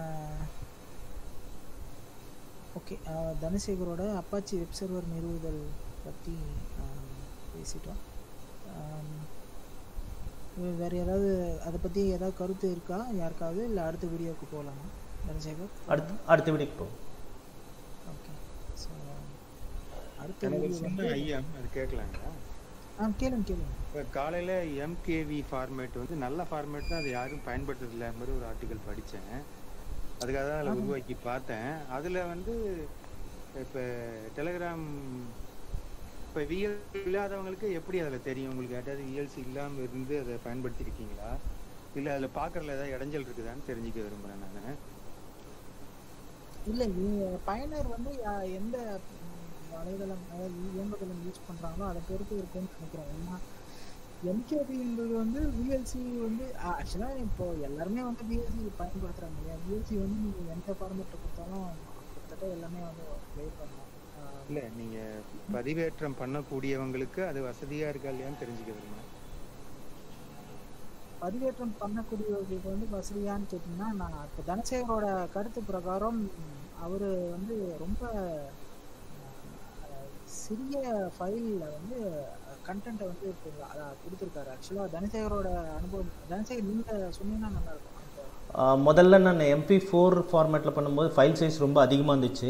ஓகே தனசேகரோட அப்பாச்சி வெப் சர்வர் நிறுவுதல் பற்றி பேசிட்டோம் ஆம், வே- வேற ஏதாவது அதை பற்றி ஏதாவது கருத்து இருக்கா யாருக்காவது இல்லை அடுத்த வீடியோவுக்கு போகலாமா தனசேகர் அடுத்து அடுத்த வீடியோக்கு போ ஓகே ஸோ அடுத்த எனக்கு ஒரு வீடியோ சின்ன ஐயா அது கேட்கலாங்களா ஆ கேளுங்க கேளுங்க இப்போ காலையில் எம்கேவி ஃபார்மேட் வந்து நல்ல ஃபார்மேட் தான் அது யாரும் பயன்படுத்துறதில்ல மாதிரி ஒரு ஆர்டிக்கல் படித்தேன் அதுக்காக தான் அதில் உருவாக்கி பார்த்தேன் அதில் வந்து இப்போ டெலகிராம் இப்போ விஎல் இல்லாதவங்களுக்கு எப்படி அதில் தெரியும் உங்களுக்கு யார்ட்டாவது விஎல்சி இல்லாமல் இருந்து அதை பயன்படுத்தியிருக்கீங்களா இல்லை அதில் பார்க்குறதுல ஏதாவது இடைஞ்சல் இருக்குதான்னு தெரிஞ்சுக்க விரும்புகிறேன் நான் இல்லை பயனர் வந்து யா- எந்த ம், வலைதளம் அதாவது இயங்குதளம் யூஸ் பண்ணுறாங்களோ அதை பொறுத்து இருக்குன்னு நினைக்கிறேன் ஏன்னா எம்கேபின்றது வந்து விஎல்சி வந்து ஆக்சுவலாக இப்போ எல்லாருமே வந்து விஎல்சி பயன்படுத்துகிறாங்க இல்லையா விஎல்சி வந்து நீங்கள் எந்த ஃபார்மேட்டில் கொடுத்தாலும் கிட்டத்தட்ட எல்லாமே வந்து ப்ளே பண்ணலாம் ஆஹ் இல்லை நீங்கள் பதிவேற்றம் பண்ணக்கூடியவங்களுக்கு அது வசதியாக இருக்கா இல்லையான்னு தெரிஞ்சுக்க விரும்புகிறேன் பதிவேற்றம் பண்ணக்கூடியவர்களுக்கு வந்து வசதியான்னு கேட்டிங்கன்னா நான் இப்போ தனசேகரோட கருத்து பிரகாரம் அவர் வந்து ரொம்ப அஹ், சிறிய ஃபைலில் வந்து கண்டென்ட்டை வந்து இப்போ அத- கொடுத்திருக்காரு ஆக்சுவலாக தனசேகரோட அனுபவம் தனசேகர் நீங்கள் சொன்னீங்கன்னா நல்லா இருக்கும் அந்த ஆஹ் முதல்ல நான் எம்பி ஃபோர் ஃபார்மேட்டில் பண்ணும்போது ஃபைல் சைஸ் ரொம்ப அதிகமாக இருந்துச்சு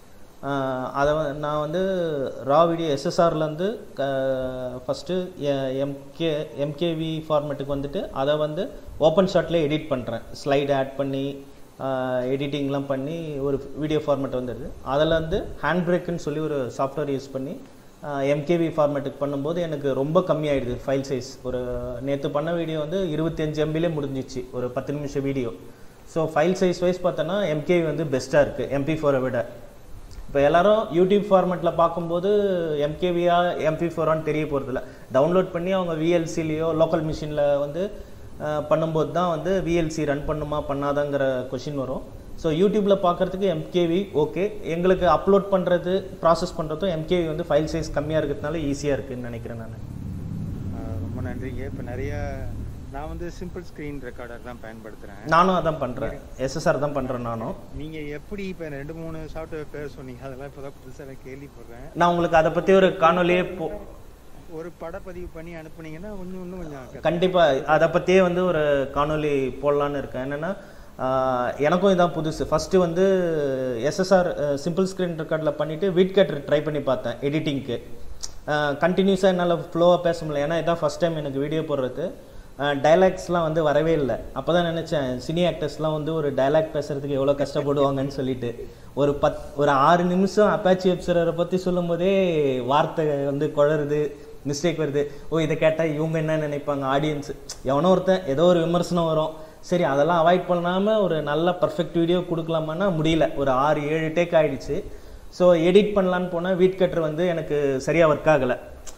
ஆஹ் அதை வ- நான் வந்து ரா வீடியோ எஸ்எஸ்ஆர்லேருந்து ஃபஸ்ட்டு எம்கே எம்கேவி ஃபார்மேட்டுக்கு வந்துட்டு அதை வந்து ஓப்பன் ஷாட்லேயே எடிட் பண்ணுறேன் ஸ்லைடு ஆட் பண்ணி எடிட்டிங்லாம் பண்ணி ஒரு வீடியோ ஃபார்மேட் வந்துடுது அதில் வந்து ஹேண்ட் பிரேக்குன்னு சொல்லி ஒரு சாஃப்ட்வேர் யூஸ் பண்ணி எம்கேவி ஃபார்மேட்டுக்கு பண்ணும்போது எனக்கு ரொம்ப கம்மியாயிடுது ஃபைல் சைஸ் ஒரு நேற்று பண்ண வீடியோ வந்து இருபத்தஞ்சு எம்பிலே முடிஞ்சிச்சு ஒரு பத்து நிமிஷம் video so file size wise பார்த்தோன்னா எம்கேவி வந்து பெஸ்ட்டாக இருக்குது எம்பி ஃபோரை விட இப்போ எல்லாரும் யூடியூப் ஃபார்மேட்டில் பார்க்கும்போது எம்கேவியா எம்பி ஃபோரான்னு தெரிய போகிறதில்ல டவுன்லோட் பண்ணி அவங்க விஎல்சிலேயோ லோக்கல் மிஷினில் வந்து அஹ், பண்ணும்போது தான் வந்து விஎல்சி ரன் பண்ணுமா பண்ணாதாங்கிற கொஷின் வரும் ஸோ யூடியூப்பில் பார்க்குறதுக்கு எம்கேவி ஓகே எங்களுக்கு அப்லோட் பண்ணுறது ப்ராசஸ் பண்ணுறதும் எம்கேவி வந்து ஃபைல் சைஸ் கம்மியாக இருக்கிறதுனால ஈஸியாக இருக்குன்னு நினைக்கிறேன் நான் ஆஹ் ரொம்ப நன்றிங்க இப்போ நிறைய நான் வந்து சிம்பிள் ஸ்க்ரீன் ரெக்கார்டர் தான் பயன்படுத்துகிறேன் நானும் அதான் பண்ணுறேன் எஸ்எஸ்ஆர் தான் பண்ணுறேன் நானும் நீங்க எப்படி இப்ப ரெண்டு மூணு சாஃப்ட்வேர் பேர் சொன்னீங்க அதெல்லாம் இப்பதான் புதுசா நான் கேள்விப்படுறேன் நான் உங்களுக்கு அதை பற்றி ஒரு காணொலியே போ ஒரு படப்பதிவு பண்ணி அனுப்புனீங்கன்னா கொஞ்சம் இன்னும் கொஞ்சம் கண்டிப்பா அதை பத்தியே வந்து ஒரு காணொளி போடலான்னு இருக்கேன் என்னன்னா ஆஹ், எனக்கும் இதான் புதுசு ஃபர்ஸ்ட் வந்து எஸ்எஸ்ஆர் சிம்பிள் ஸ்க்ரீன் ரெக்கார்டில் பண்ணிட்டு வீட் கட்டர் ட்ரை பண்ணி பார்த்தேன் எடிட்டிங்க்கு கண்டினியூஸாக என்னால் ஃப்ளோவாக பேச முடியல ஏன்னா இதான் ஃபர்ஸ்ட் டைம் எனக்கு வீடியோ போடுறது டைலாக்ஸ்லாம் வந்து வரவே இல்லை அப்போ தான் நினச்சேன் சினி ஆக்டர்ஸ்லாம் வந்து ஒரு டைலாக் பேசுறதுக்கு எவ்வளோ கஷ்டப்படுவாங்கன்னு சொல்லிட்டு ஒரு பத் ஒரு ஆறு நிமிஷம் அப்பாச்சி வெப்சரரை பற்றி சொல்லும்போதே வார்த்தை வந்து குழறுது மிஸ்டேக் வருது ஓ இதை கேட்டால் இவங்க என்ன நினைப்பாங்க ஆடியன்ஸ் எவனோ ஒருத்தன் ஏதோ ஒரு விமர்சனம் வரும் சரி அதெல்லாம் அவாய்ட் பண்ணாமல் ஒரு நல்ல பர்ஃபெக்ட் வீடியோ கொடுக்கலாமான்னா முடியல ஒரு ஆறு ஏழு டேக் ஆயிடுச்சு ஸோ எடிட் பண்ணலான்னு போனால் வீட் கட்டர் வந்து எனக்கு சரியாக ஒர்க் ஆகலை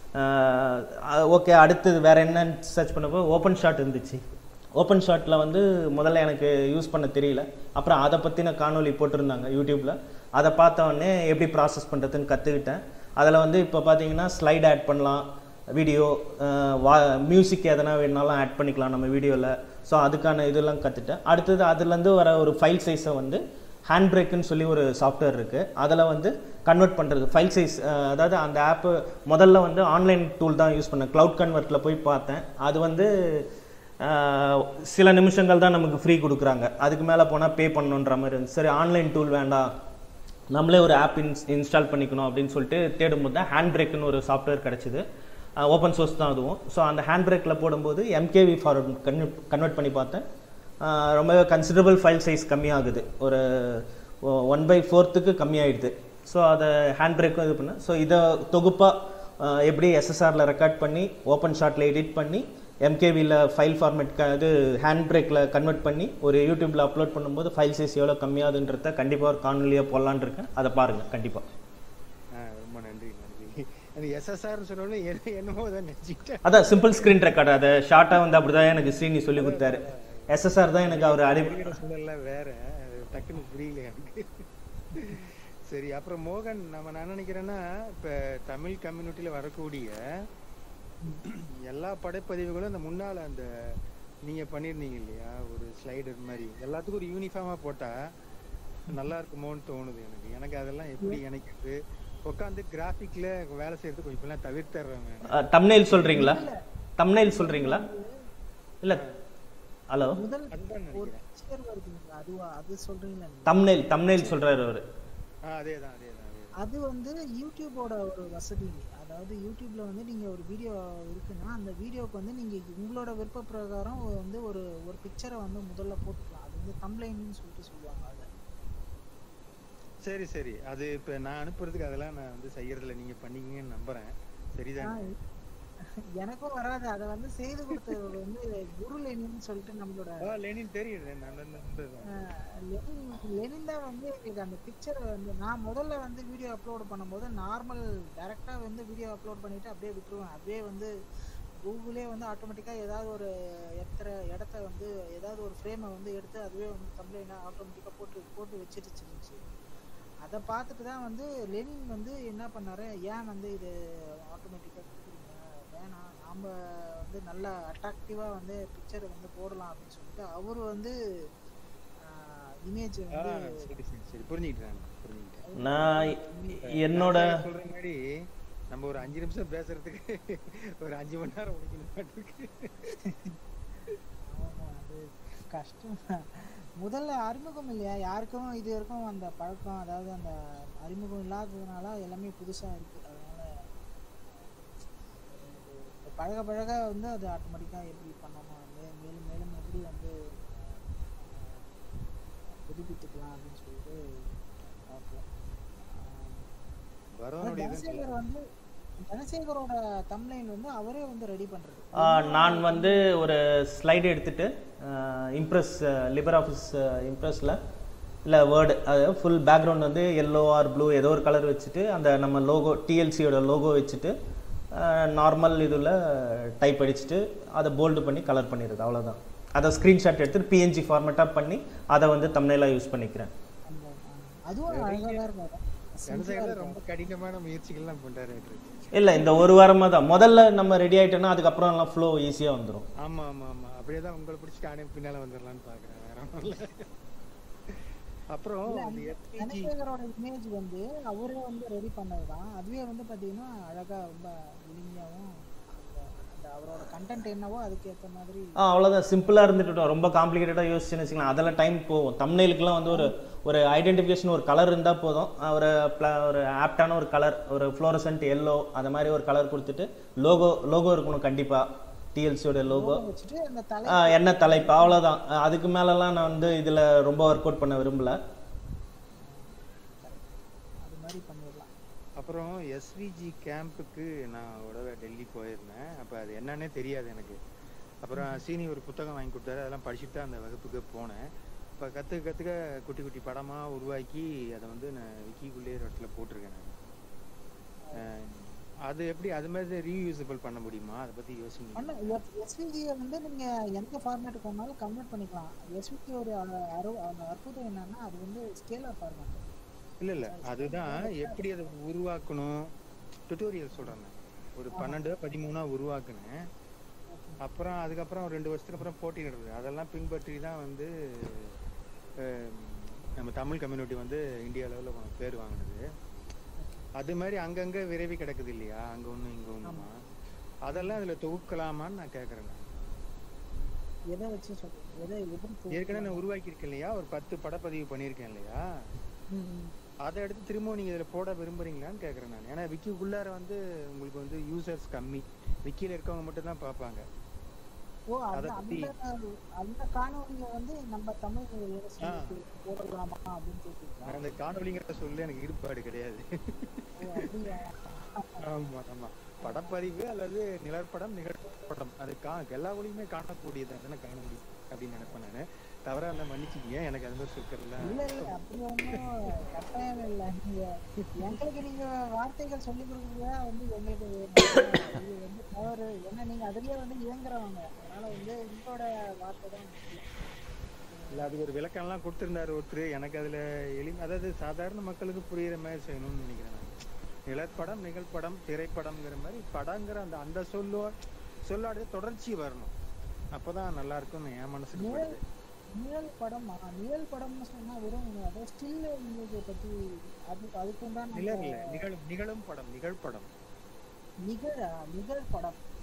ஓகே அடுத்தது வேற என்னன்னு சர்ச் பண்ணப்போ ஓப்பன் ஷாட் இருந்துச்சு ஓப்பன் ஷாட்டில் வந்து முதல்ல எனக்கு யூஸ் பண்ண தெரியல அப்புறம் அதை பற்றின காணொளி போட்டிருந்தாங்க யூடியூப்பில் அதை பார்த்த உடனே எப்படி ப்ராசஸ் பண்ணுறதுன்னு கற்றுக்கிட்டேன் அதில் வந்து இப்போ பார்த்தீங்கன்னா ஸ்லைட் ஆட் பண்ணலாம் வீடியோ வா மியூசிக் எதனா வேணாலும் ஆட் பண்ணிக்கலாம் நம்ம வீடியோவில் ஸோ அதுக்கான இதெல்லாம் கற்றுட்டேன் அடுத்தது அதுலேருந்து வர ஒரு ஃபைல் சைஸை வந்து ஹேண்ட் பிரேக்குன்னு சொல்லி ஒரு சாஃப்ட்வேர் இருக்குது அதில் வந்து கன்வெர்ட் பண்ணுறது ஃபைல் சைஸ் அதாவது அந்த ஆப்பு முதல்ல வந்து ஆன்லைன் டூல் தான் யூஸ் பண்ணேன் க்ளவுட் கன்வெர்ட்டில் போய் பார்த்தேன் அது வந்து அஹ், சில நிமிஷங்கள் தான் நமக்கு ஃப்ரீ கொடுக்குறாங்க அதுக்கு மேலே போனால் பே பண்ணணுன்ற மாதிரி இருந்துச்சு சரி ஆன்லைன் டூல் வேண்டாம் நம்மளே ஒரு ஆப் இன்ஸ் இன்ஸ்டால் பண்ணிக்கணும் அப்படின்னு சொல்லிட்டு தேடும்போது தான் ஹேண்ட் பிரேக்குன்னு ஒரு சாஃப்ட்வேர் கிடச்சிது ஓப்பன் சோர்ஸ் தான் அதுவும் ஸோ அந்த ஹேண்ட் பிரேக்கில் போடும்போது எம்கேவி ஃபார்வர்ட் கன்வெர்ட் கன்வெர்ட் பண்ணி பார்த்தேன் ஆஹ் ரொம்பவே கன்சிடரபிள் ஃபைல் சைஸ் கம்மியாகுது ஒரு ஒன் பை ஃபோர்த்துக்கு கம்மியாயிடுது ஸோ அதை ஹேண்ட் பிரேக்கும் இது பண்ணேன் ஸோ இதை தொகுப்பாக எப்படி எஸ்எஸ்ஆரில் ரெக்கார்ட் பண்ணி ஓப்பன் ஷாட்டில் எடிட் பண்ணி எம்கேவியில் ஃபைல் ஃபார்மேட் இது ஹேண்ட் பிரேக்கில் கன்வெர்ட் பண்ணி ஒரு யூடியூப்பில் அப்லோட் பண்ணும்போது ஃபைல் சைஸ் எவ்வளோ கம்மியாகுதுன்றத கண்டிப்பாக ஒரு காணொலியாக போடலான்னு இருக்கேன் அதை பாருங்கள் கண்டிப்பாக ஆ, ரொம்ப நன்றி நன்றி அந்த எஸ்எஸ்ஆர் சொன்னோட என்னமோ தான் நினைச்சிட்டேன் அதான் சிம்பிள் ஸ்க்ரீன் ரெக்கார்ட் அதை ஷார்ட்டாக வந்து அப்படி தான் எனக்கு ஸ்ரீனி சொல்லி கொடுத்தாரு எஸ்எஸ்ஆர் தான் எனக்கு அவர் அடி இருக்கிற சூழல்லாம் வேற அது டக்குன்னு புரியல எனக்கு சரி அப்புறம் மோகன் நம்ம நான் நினைக்கிறேன்னா இப்ப தமிழ் கம்யூனிட்டியில வரக்கூடிய எல்லா படைப்பதிவுகளும் அந்த முன்னால அந்த நீங்க பண்ணிருந்தீங்க இல்லையா ஒரு ஸ்லைடர் மாதிரி எல்லாத்துக்கும் ஒரு யூனிஃபார்மா போட்டா நல்லா இருக்குமோன்னு தோணுது எனக்கு எனக்கு அதெல்லாம் எப்படி எனக்கு உட்காந்து கிராஃபிக்ல வேலை செய்யறது கொஞ்சம் இப்பெல்லாம் தவிர்த்துறாங்க தம்னைல் சொல்கிறீங்களா தம்னைல் சொல்கிறீங்களா இல்லை ஹலோ முதல் அதுதான் ஒரு நினைக்கிறேன் பிக்சர் வருதுங்க அதுவா அது சொல்றீங்களா நீங்க? தம்னேல் தம்னேல் சொல்கிறாரு அவர் ஆ அதேதான் அதேதான் அதேதான் அது வந்து யூடியூபோட ஒரு வசதி அதாவது யூடியூப்ல வந்து நீங்க ஒரு வீடியோ இருக்குன்னா அந்த வீடியோக்கு வந்து நீங்க உங்களோட விருப்ப பிரகாரம் வந்து ஒரு ஒரு பிக்சரை வந்து முதல்ல போட்டுக்கலாம் அது வந்து தம்ப்ளைன்னு சொல்லிட்டு சொல்லுவாங்க அதை சரி சரி அது இப்ப நான் அனுப்புறதுக்கு அதெல்லாம் நான் வந்து செய்யறதுல நீங்க பண்ணீங்கன்னு நம்புறேன் சரிதான் ஆஹ் எனக்கும் வராது அதை வந்து செய்து கொடுத்தவர் வந்து குரு லெனின்னு சொல்லிட்டு நம்மளோட ஆ லெனின் தெரியுது நான் வந்து நம்புறேன். ஆஹ் லெனின் லெனின் தான் வந்து எங்களுக்கு அந்த பிக்சரை வந்து நான் முதல்ல வந்து வீடியோ அப்லோட் பண்ணும்போது நார்மல் டைரெக்டாக வந்து வீடியோ அப்லோட் பண்ணிட்டு அப்படியே விட்டுருவேன் அப்படியே வந்து கூகுளே வந்து ஆட்டோமேட்டிக்காக ஏதாவது ஒரு எத்தர இடத்த வந்து ஏதாவது ஒரு ஃப்ரேமை வந்து எடுத்து அதுவே வந்து கம்ப்ளைண்டாக ஆட்டோமேட்டிக்காக போட்டு போட்டு வச்சிருச்சு இருந்துச்சு அதை பார்த்துட்டு தான் வந்து லெனின் வந்து என்ன பண்ணாரு ஏன் வந்து இது ஆட்டோமேட்டிக்காக கொடுக்குறீங்க வேணாம் நாம் வந்து நல்ல அட்ராக்டிவாக வந்து பிக்சரை வந்து போடலாம் அப்படின்னு சொல்லிட்டு அவர் வந்து இமேஜ் ஆ, வந்து சரி சரி சரி புரிஞ்சுக்கிட்டேன் புரிஞ்சுக்கிட்டேன் நான் என்னோட நான் சொல்ற மாதிரி நம்ம ஒரு அஞ்சு நிமிஷம் பேசுறதுக்கு ஒரு அஞ்சு மணி நேரம் முடிக்கணும் மாட்டிருக்கு ஆமா, அது கஷ்டம் தான். முதல்ல அறிமுகம் இல்லையா யாருக்கும் இது வரைக்கும் அந்த பழக்கம் அதாவது அந்த அறிமுகம் இல்லாததுனால எல்லாமே புதுசா இருக்கு அதனால இது பழக பழக வந்து அது ஆட்டோமேட்டிக்கா எப்படி பண்ணணும் மே- மேலும் மேலும் எப்படி வந்து அஹ், புதுப்பித்துக்கலாம் அப்படின்னு சொல்லிட்டு பார்க்கலாம் அஹ், வரவனுடைய இதுன்னு சொல்ல- தனசேகர் வந்து தனசேகரோட தம்ப்லைன் வந்து அவரே வந்து ரெடி பண்றது ஆ, நான் வந்து ஒரு ஸ்லைடு எடுத்துட்டு இம்ப்ரெஸ் லிபர் ஆஃபீஸ் இம்ப்ரெஸில் இல்லை வேர்டு அது ஃபுல் பேக்ரவுண்ட் வந்து எல்லோ ஆர் ப்ளூ ஏதோ ஒரு கலர் வச்சுட்டு அந்த நம்ம லோகோ டிஎல்சியோட லோகோ வச்சுட்டு நார்மல் இதில் டைப் அடிச்சுட்டு அதை போல்டு பண்ணி கலர் பண்ணிடுறது அவ்வளோதான் அதை ஸ்க்ரீன்ஷாட் எடுத்துட்டு பிஎன்ஜி ஃபார்மேட்டாக பண்ணி அதை வந்து தம்னைலாக யூஸ் பண்ணிக்கிறேன் அந்த அஹ், அதுவும் அழகா தான் இருக்கும் தனசேகர் ரொம்ப கடினமான முயற்சிகள்லாம் பண்றாரு இல்லை இந்த ஒரு வாரமாக தான் முதல்ல நம்ம ரெடி ஆகிட்டோன்னா அதுக்கப்புறம் எல்லாம் ஃப்ளோ ஈஸியாக வந்துடும் ஆமா ஆமா ஆமா அப்படியே தான் உங்களை பிடிச்சி நானே பின்னால வந்துடலாம்னு பாக்குறேன் வேற ஒண்ணும் இல்ல அப்புறம் இந்த SPG தனசேகரோட இமேஜ் வந்து அவரே வந்து ரெடி பண்ணதுதான் அதுவே வந்து பாத்தீங்கன்னா அழகா ரொம்ப எளிமையாவும் அந்த அந்த அவரோட கண்டென்ட் என்னவோ அதுக்கு ஏத்த மாதிரி ஆ அவ்வளோதான் சிம்பிளாக இருந்துட்டு ரொம்ப காம்ப்ளிகேட்டடாக யோசிச்சுன்னு வச்சுக்கலாம் அதெல்லாம் டைம் போகும் தம்னைலுக்குலாம் வந்து ஒரு ஒரு ஐடென்டிஃபிகேஷன் ஒரு கலர் இருந்தால் போதும் ஆ, ஒரு pla- ஒரு ஆப்டான ஒரு கலர் ஒரு ஃப்ளோரசன்ட் எல்லோ அந்த மாதிரி ஒரு கலர் கொடுத்துட்டு லோகோ லோகோ இருக்கணும் கண்டிப்பாக டிஎல்சியோட லோகோ வச்சுட்டு அந்த தலை என்ன தலைப்பு அவ்வளோதான் அதுக்கு மேலெல்லாம் நான் வந்து இதில் ரொம்ப ஒர்க் அவுட் பண்ண விரும்பல அது மாதிரி பண்ணிடலாம் அப்புறம் எஸ்விஜி கேம்புக்கு நான் உடவே டெல்லி போயிருந்தேன் அப்போ அது என்னன்னே தெரியாது எனக்கு அப்புறம் சீனி ஒரு புத்தகம் வாங்கி கொடுத்தாரு அதெல்லாம் படிச்சுட்டு தான் அந்த வகுப்புக்கு போனேன் இப்போ கற்றுக்க கற்றுக்க குட்டி குட்டி படமாக உருவாக்கி அதை வந்து நான் விக்கிக்குள்ளே ஒரு இடத்துல போட்டிருக்கேன் நான் அஹ் அது எப்படி அது மாதிரி ரீயூசபிள் பண்ண முடியுமா அதை பற்றி யோசிங்க ஆனா எஸ்விஜியை வந்து நீங்க எந்த ஃபார்மேட்டுக்கு வேணாலும் கன்வெர்ட் பண்ணிக்கலாம் எஸ்விஜி ஒரு அ- அரு அந்த அற்புதம் என்னன்னா அது வந்து ஸ்கேலர் ஃபார்மேட் இல்ல இல்ல அதுதான் எப்படி அதை உருவாக்கணும் டுட்டோரியல் சொல்றேன் நான். ஒரு பன்னெண்டு பதிமூணா உருவாக்குனேன் அப்புறம் அதுக்கப்புறம் ஒரு ரெண்டு வருஷத்துக்கு அப்புறம் போட்டியிடுறது அதெல்லாம் பின்பற்றி தான் வந்து அஹ், நம்ம தமிழ் கம்யூனிட்டி வந்து இந்தியா லெவலில் பேர் வாங்கினது அது மாதிரி அங்கங்க விரைவி கிடக்குது இல்லையா அங்க ஒண்ணு இங்க ஒண்ணுமா அதெல்லாம் இதுல தொகுக்கலாமான்னு நான் கேக்குறேன் நான். எதை வச்சு சொல்றீங்க எதை எப்படி ஏற்கனவே நான் உருவாக்கியிருக்கேன் இல்லையா ஒரு பத்து படப்பதிவு பண்ணியிருக்கேன் இல்லையா ம், ம். அதை எடுத்து திரும்ப நீங்க இதுல போட விரும்புறீங்களான்னு கேக்குறேன் நான் ஏன்னா விக்கிக்குள்ளார வந்து உங்களுக்கு வந்து யூசர்ஸ் கம்மி விக்கில இருக்கவங்க மட்டும் தான் பார்ப்பாங்க ஓ அத அந்த பத்தி- அந்த அந்த காணொலியை வந்து நம்ம தமிழ் அரசுக்கு போடலாமா அப்படின்னு கேட்டுருக்கோம் அந்த காணொலிங்கிற சொல்ல எனக்கு ஈடுபாடு கிடையாது ஓ அப்படியா ஆமா ஆமா படப்பதிவு அல்லது நிழற்படம் நிகழ்படம் அது கா எல்லா ஒளியுமே காணக்கூடியது தானே காணொலி அப்படின்னு நினைப்பேன் நானு தவறா இருந்தா மன்னிச்சுக்கீங்க எனக்கு அது மாதிரி சொற்கள்ல இல்ல இல்ல அப்படி ஒன்றும் கட்டாயம் இல்லை நீங்க எங்களுக்கு நீங்க வார்த்தைகள் சொல்லி கொடுக்குறதா வந்து எங்களுக்கு வேணும். இது வந்து தவறு ஏன்னா நீங்க அதுலயே வந்து இயங்குறவங்க அதனால வந்து உங்களோட வார்த்தை தான் முக்கியம். இல்ல அது ஒரு விளக்கம்லாம் கொடுத்திருந்தாரு ஒருத்தர் எனக்கு அதுல எளிமை அதாவது சாதாரண மக்களுக்கு புரியுற மாதிரி செய்யணும்னு நினைக்கிறேன் நான். நிழற்படம் நிகழ்படம் திரைப்படம்ங்கிற மாதிரி படங்கிற அந்த அந்த சொல்லோ சொல்லாடைய தொடர்ச்சி வரணும் அப்பதான் நல்லா இருக்கும்னு என் மனசுக்கு படுது நிழல் படம் நிழல் படம்னு சொன்னா வெறும் அதாவது ஸ்டில் இமேஜை பத்தி அது அதுக்கு உண்டான நிகழ் இல்ல நிகழும் நிகழும் படம் நிகழ்படம் நிகழ நிகழ் படம்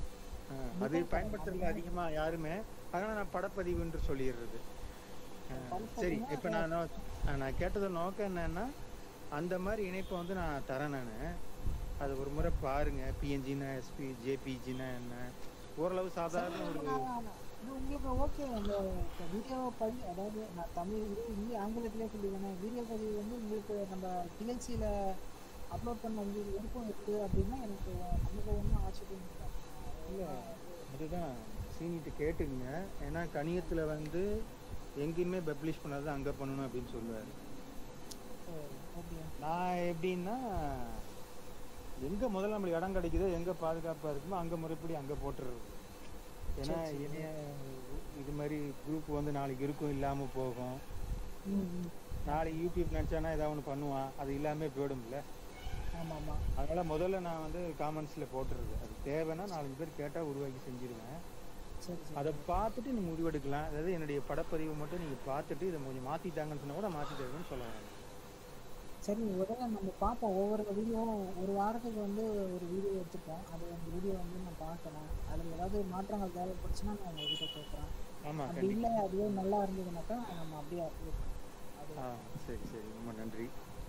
அஹ், அது பயன்படுத்துறதுல அதிகமா யாருமே அதனால நான் படப்பதிவு என்று சொல்லிடுறது அஹ், சரி இப்போ நான் நோ- அஹ், நான் கேட்டது நோக்கம் என்னன்னா அந்த மாதிரி இணைப்பை வந்து நான் தரேன் நான் அது ஒரு முறை பாருங்க பிஎன்ஜினா எஸ்பி ஜேபிஜினா என்ன ஓரளவு சாதாரண ஒரு இது உங்களுக்கு ஓகே அந்த வீடியோ பதிவு அதாவது நான் தமிழ் இது இங்கே ஆங்கிலத்திலே சொல்லிடுவேன் வீடியோ பதிவு வந்து உங்களுக்கு நம்ம டிஎல்சியில் அப்லோட் பண்ண உங்களுக்கு விருப்பம் இருக்குது அப்படின்னா எனக்கு நமக்கு ஒன்றும் ஆச்சரியம் இல்லை இல்ல அதுதான் சீனிட்டு கேட்டுங்க ஏன்னா கணியத்துல வந்து எங்கேயுமே பப்ளிஷ் பண்ணாத அங்க பண்ணணும் அப்படின்னு சொல்லுவாரு ஓகே நான் எப்படின்னா எங்க முதல்ல நம்மளுக்கு இடம் கிடைக்குதோ எங்க பாதுகாப்பா இருக்குமோ அங்க முறைப்படி அங்க போட்டுறது ஏன்னா இணைய இது மாதிரி குரூப் வந்து நாளைக்கு இருக்கும் இல்லாம போகும் ம் ம் நாளைக்கு யூடியூப் நினைச்சானா ஏதாவது ஒன்று பண்ணுவான் அது இல்லாம போயிடும்ல ஆமாம் ஆமாம் அதனால முதல்ல நான் வந்து காமெண்ட்ஸ்ல போட்டுறது அது தேவைன்னா நாலஞ்சு பேர் கேட்டா உருவாக்கி செஞ்சிருவேன் சரி சரி அதை பார்த்துட்டு நீங்க முடிவெடுக்கலாம் அதாவது என்னுடைய படப்பதிவு மட்டும் நீங்க பார்த்துட்டு இதை கொஞ்சம் மாத்திட்டாங்கன்னு சொன்னா கூட மாத்தி தருவேன்னு சொல்ல வரேன் சரி உடனே நம்ம பார்ப்போம் ஒவ்வொரு வீடியோவும் ஒரு வாரத்துக்கு வந்து ஒரு வீடியோ எடுத்துப்போம் அது அந்த வீடியோ வந்து நான் பார்க்கணும் அதில் ஏதாவது மாற்றங்கள் தேவைப்பட்டுச்சுன்னா நான் உங்ககிட்ட கேட்குறேன் ஆமா அப்படி கண்டிப்பா இல்லை அதுவே நல்லா இருந்ததுனாக்கா நம்ம அப்படியே அப்லோட் அது ஆ சரி சரி ரொம்ப நன்றி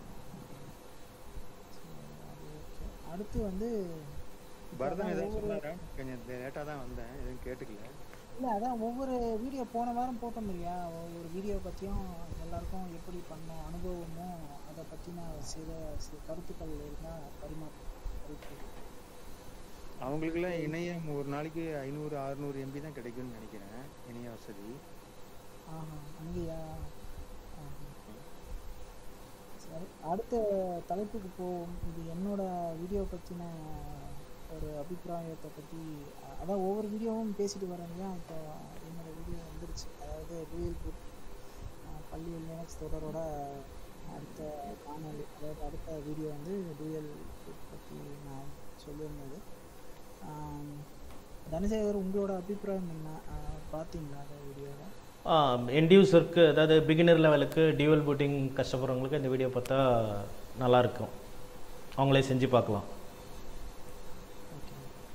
அது ஓகே அடுத்து வந்து பரதன் ஏதாவது சொன்னாரா கொஞ்சம் லேட்டாக தான் வந்தேன் எதுவும் கேட்டுக்கல இல்லை அதான் ஒவ்வொரு வீடியோ போன வாரம் போட்டோம் இல்லையா ஒவ்வொரு வீடியோ பற்றியும் எல்லாருக்கும் எப்படி பண்ணோம் அனுபவமும் அதை பற்றின சில சில கருத்துக்கள் இருந்தால் பரிமாற்றம் கருத்து அவங்களுக்குலாம் இணையம் ஒரு நாளைக்கு ஐநூறு அறுநூறு எம்பி தான் கிடைக்கும்னு நினைக்கிறேன் இணைய வசதி ஆஹா அங்கேயா ஆஹா. சரி அடுத்த தலைப்புக்கு போவோம் இது என்னோட வீடியோ பற்றின ஒரு அபிப்பிராயத்தை பற்றி அதான் ஒவ்வொரு வீடியோவும் பேசிட்டு வரேன் இல்லையா இப்போ என்னோட வீடியோ வந்துருச்சு அதாவது டூயல் புட் பள்ளி லினக்ஸ் தொடரோட அடுத்த காணொலி அதாவது அடுத்த வீடியோ வந்து டூயல் புட் பற்றி நான் சொல்லியிருந்தது ஆம், தனசேகர் உங்களோட அபிப்பிராயம் என்ன ஆஹ் பார்த்தீங்களா அந்த வீடியோவை எண்ட் யூசருக்கு அதாவது பிகினர் லெவலுக்கு டியூவல் பூட்டிங் கஷ்டப்படுறவங்களுக்கு இந்த வீடியோ பார்த்தா நல்லா இருக்கும் அவங்களே செஞ்சு பார்க்கலாம் ஓகே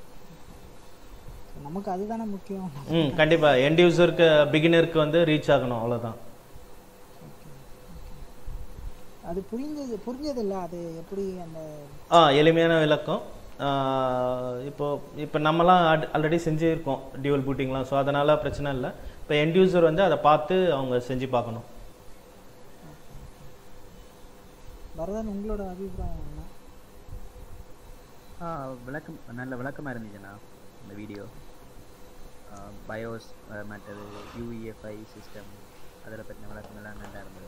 நமக்கு அதுதானே முக்கியம் ம் கண்டிப்பாக எண்ட் யூசருக்கு பிகினருக்கு வந்து ரீச் ஆகணும் அவ்வளோதான் ஓகே அது புரிஞ்சது புரிஞ்சது இல்லை அது எப்படி அந்த ஆ எளிமையான விளக்கம் ஆ, இப்போ இப்போ நம்மலாம் ஆல்ரெடி செஞ்சுருக்கோம் டியூவல் பூட்டிங்லாம் ஸோ அதனால் பிரச்சனை இல்லை இப்போ எண்ட் யூசர் வந்து அதை பார்த்து அவங்க செஞ்சு பார்க்கணும் பரதன் உங்களோட அபிப்பிராயம் என்ன ஆ விளக்கம் நல்ல விளக்கமாக இருந்துச்சுண்ணா இந்த வீடியோ பயோஸ் மற்றது யூஇஎஃப்ஐ சிஸ்டம் அதில் பற்றின விளக்கம் எல்லாம் நல்லா இருந்தது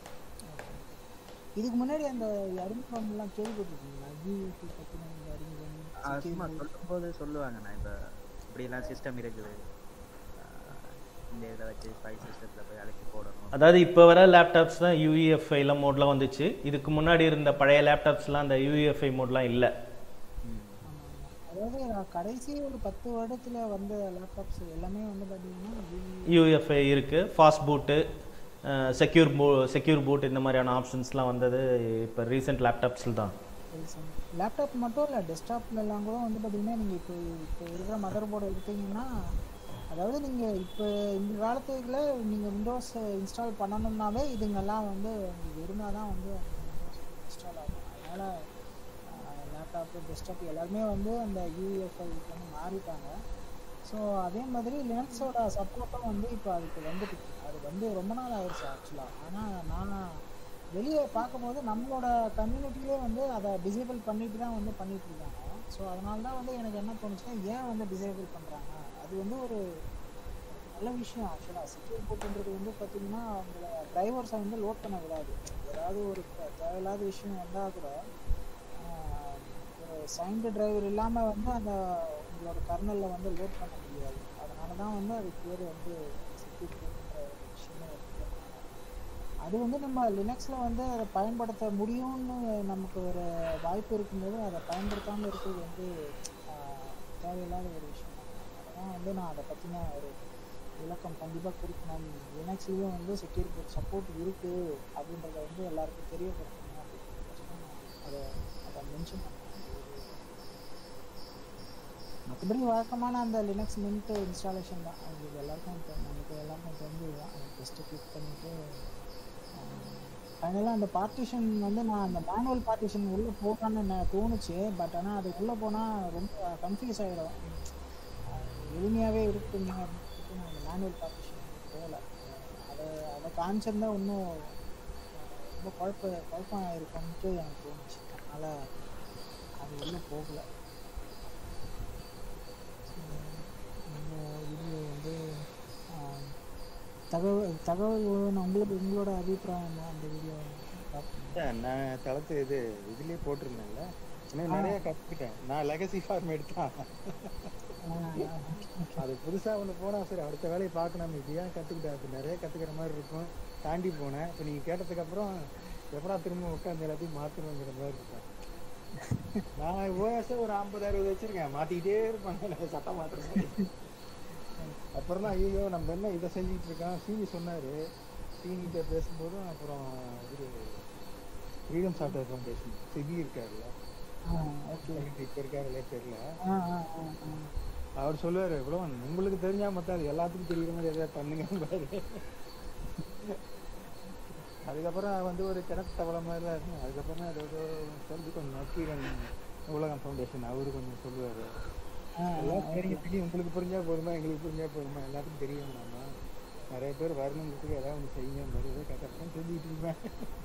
இதுக்கு முன்னாடி அந்த அறிமுகம்லாம் கேள்விப்பட்டிருக்கீங்களா யூஎஃபி பற்றின இந்த அறிமுகம் ஆ, சும்மா security- சொல்லும்போது சொல்லுவாங்கண்ணா இப்போ இப்படியெல்லாம் சிஸ்டம் இருக்குது ஆ, இந்த இதை வச்சு ஸ்பை சிஸ்டத்தில் போய் அழைச்சி போடணும் அதாவது இப்போ வர லேப்டாப்ஸ் தான் யூஇஎஃப்ஐல மோட்லாம் வந்துச்சு இதுக்கு முன்னாடி இருந்த பழைய லேப்டாப்ஸ்லாம் அந்த யூஇஎஃப்ஐ மோட்லாம் இல்லை ம். ஆமா, ஆமா. அதாவது நான் கடைசி ஒரு பத்து வருடத்துல வந்த லேப்டாப்ஸ் எல்லாமே வந்து பார்த்தீங்கன்னா UE யூஎஃப்ஐ இருக்குது ஃபாஸ்ட் பூட்டு செக்யூர் பூ செக்யூர் பூட் இந்த மாதிரியான ஆப்ஷன்ஸ்லாம் வந்தது இப்போ ரீசெண்ட் லேப்டாப்ஸில் தான் லேப்டாப் மட்டும் இல்லை டெஸ்க்டாப்ல எல்லாம் கூட வந்து பார்த்தீங்கன்னா நீங்கள் இப்போ இப்போ இருக்கிற மதர் போர்டு எடுத்தீங்கன்னா அதாவது நீங்கள் இப்போ இந்த காலத்துக்குள்ள நீங்கள் விண்டோஸ் இன்ஸ்டால் பண்ணணும்னாவே இதுங்கெல்லாம் வந்து உங்களுக்கு இருந்தால் தான் வந்து இன்ஸ்டால் ஆகும் அதனால் லேப்டாப்பு டெஸ்க்டாப் எல்லாருமே வந்து அந்த யூஎஃப்ஐ வந்து மாறிட்டாங்க ஸோ அதே மாதிரி லினக்ஸோட சப்போர்ட்டும் வந்து இப்போ அதுக்கு வந்துட்டு அது வந்து ரொம்ப நாள் ஆயிடுச்சு ஆக்சுவலாக ஆனால் நான் வெளியே பார்க்கும்போது நம்மளோட கம்யூனிட்டிலே வந்து அதை டிசேபிள் பண்ணிட்டு தான் வந்து பண்ணிட்டு இருக்காங்க ஸோ அதனால தான் வந்து எனக்கு என்ன தோணுச்சுன்னா ஏன் வந்து டிசேபிள் பண்ணுறாங்க அது வந்து ஒரு நல்ல விஷயம் ஆக்சுவலாக செக்யூர் போட்டுன்றது வந்து பார்த்தீங்கன்னா அவங்கள டிரைவர்ஸை வந்து லோட் பண்ண விடாது ஏதாவது ஒரு தே- தேவையில்லாத விஷயம் வந்தால் கூட ஆஹ், ஒரு சைன்டு டிரைவர் இல்லாமல் வந்து அந்த உங்களோட கர்னலில் வந்து லோட் பண்ண முடியாது அதனால தான் வந்து அது பேர் வந்து செக்யூர் போட்டுன்ற ஒரு விஷயமே இருக்கு அது வந்து நம்ம லினக்ஸில் வந்து அதை பயன்படுத்த முடியும்னு நமக்கு ஒரு வாய்ப்பு இருக்கும்போது அதை பயன்படுத்தாமல் இருக்கிறது வந்து ஆஹ், தேவையில்லாத ஒரு விஷயம் அதெல்லாம் வந்து நான் அதை பற்றின ஒரு விளக்கம் கண்டிப்பாக கொடுக்கணும் லினக்ஸ்லேயும் வந்து செக்யூர் போர்ட் சப்போர்ட் இருக்குது அப்படின்றத வந்து எல்லாருக்கும் தெரியப்படுத்தணும் அப்படின்றதுக்கோசரம் நான் அதை அதை மென்ஷன் பண்ணேன் இப்படி வழக்கமான அந்த லினக்ஸ் மின்ட் இன்ஸ்டாலேஷன் தான் அது எல்லாருக்கும் இப்போ நமக்கு எல்லாருக்கும் தெரிஞ்சு தான் ஜஸ்ட்டு கிளிக் பண்ணிவிட்டு ஃபைனலாக அந்த பார்ட்டிஷன் வந்து நான் அந்த மேனுவல் பார்ட்டிஷன் உள்ளே போகலான்னு எனக்கு தோணுச்சு பட் ஆனால் அது உள்ளே போனால் ரொம்ப கன்ஃபியூஸ் ஆகிடும் எளிமையாகவே இருக்குங்க அப்படின்னு நான் அந்த மேனுவல் பார்ட்டிஷன் போகல அதை அதை காமிச்சிருந்தா இன்னும் ரொம்ப குழப்ப குழப்பம் இருக்கும்ட்டு எனக்கு தோணுச்சு அதனால் அது உள்ளே போகலை இந்த வீடியோ வந்து ஆஹ், தகவல் தகவல் ஒழுங்கு உங்களுக்கு உங்களோட அபிப்பிராயம் என்ன அந்த வீடியோ பார்த்து நான் தளத்து இது இதுலயே போட்டிருந்தேன்ல இன்னும் நிறைய கத்துக்கிட்டேன் நான் லெகசி ஃபார்ம் எடுத்தான் அது புதுசா ஒண்ணு போனா சரி அடுத்த வேலையை பார்க்கணும் இது ஏன் கத்துக்கிட்டேன் அது நிறைய கத்துக்கிற மாதிரி இருக்கும் தாண்டி போனேன் இப்போ நீங்க கேட்டதுக்கு அப்புறம் எப்படா திரும்ப உட்காந்து எல்லாத்தையும் மாத்தணுங்கிற மாதிரி இருக்கும் நான் ஓஎஸ் ஒரு ஐம்பது அறுபது வச்சிருக்கேன் மாத்திக்கிட்டே இருப்பாங்க சட்டம் மாத்துறேன் அப்புறம் தான் ஐயோ நம்ம என்ன இதை செஞ்சுட்டு இருக்கோம் சீனி சொன்னாரு சீனிகிட்ட பேசும்போதும் அப்புறம் இது ஃப்ரீடம் சாஃப்ட்வேர் ஃபவுண்டேஷன் சிபி இருக்காருல்ல ஓகே இப்போ இருக்காருல்ல தெரியல ஆ ஆ ஆ ஆ அவர் சொல்லுவாரு இவ்வளோ உங்களுக்கு தெரிஞ்சா மொத்தம் அது எல்லாத்துக்கும் தெரியுற மாதிரி எதாவது பண்ணுங்க பாரு அதுக்கப்புறம் வந்து ஒரு கிணத்து தவளை மாதிரி தான் இருக்கும் அதுக்கப்புறம் அது ஏதோ சொல்லி கொஞ்சம் நக்கீரன் உலகம் ஃபவுண்டேஷன் அவரு கொஞ்சம் சொல்லுவாரு ஆ எல்லாம் தெரியும் தெரியும் உங்களுக்கு புரிஞ்சா போதுமா எங்களுக்கு புரிஞ்சா போதுமா எல்லாத்துக்கும் தெரியும் நாம நிறைய பேர் வரணுங்கிறதுக்கு ஏதாவது ஒன்று செய்யுங்க மாதிரி ஏதோ கரெக்டாக சொல்லிட்டு இருப்பேன்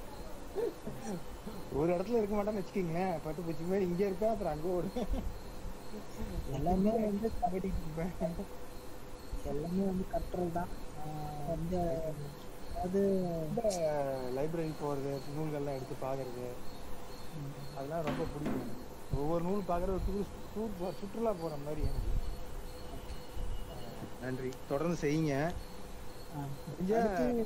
ஒரு இடத்துல இருக்க மாட்டேன்னு வச்சுக்கிங்க பட்டு பூச்சி மாதிரி இங்கே இருப்பேன் அப்புறம் அங்கே ஓடுவேன் எல்லாமே வந்து கட்டிட்டு இருப்பேன் எல்லாமே வந்து கட்டுறது தான் ஆஹ் வந்து அது லைப்ரரி போகிறது நூல்கள்லாம் எடுத்து பார்க்கறது அதெல்லாம் ரொம்ப பிடிக்கும் எனக்கு. ஒவ்வொரு நூல் பார்க்குறது டூர் டூர் போ சுற்றுலா போகிற மாதிரி எனக்கு அஹ் நன்றி தொடர்ந்து செய்யுங்க ஆஹ் முடிஞ்சா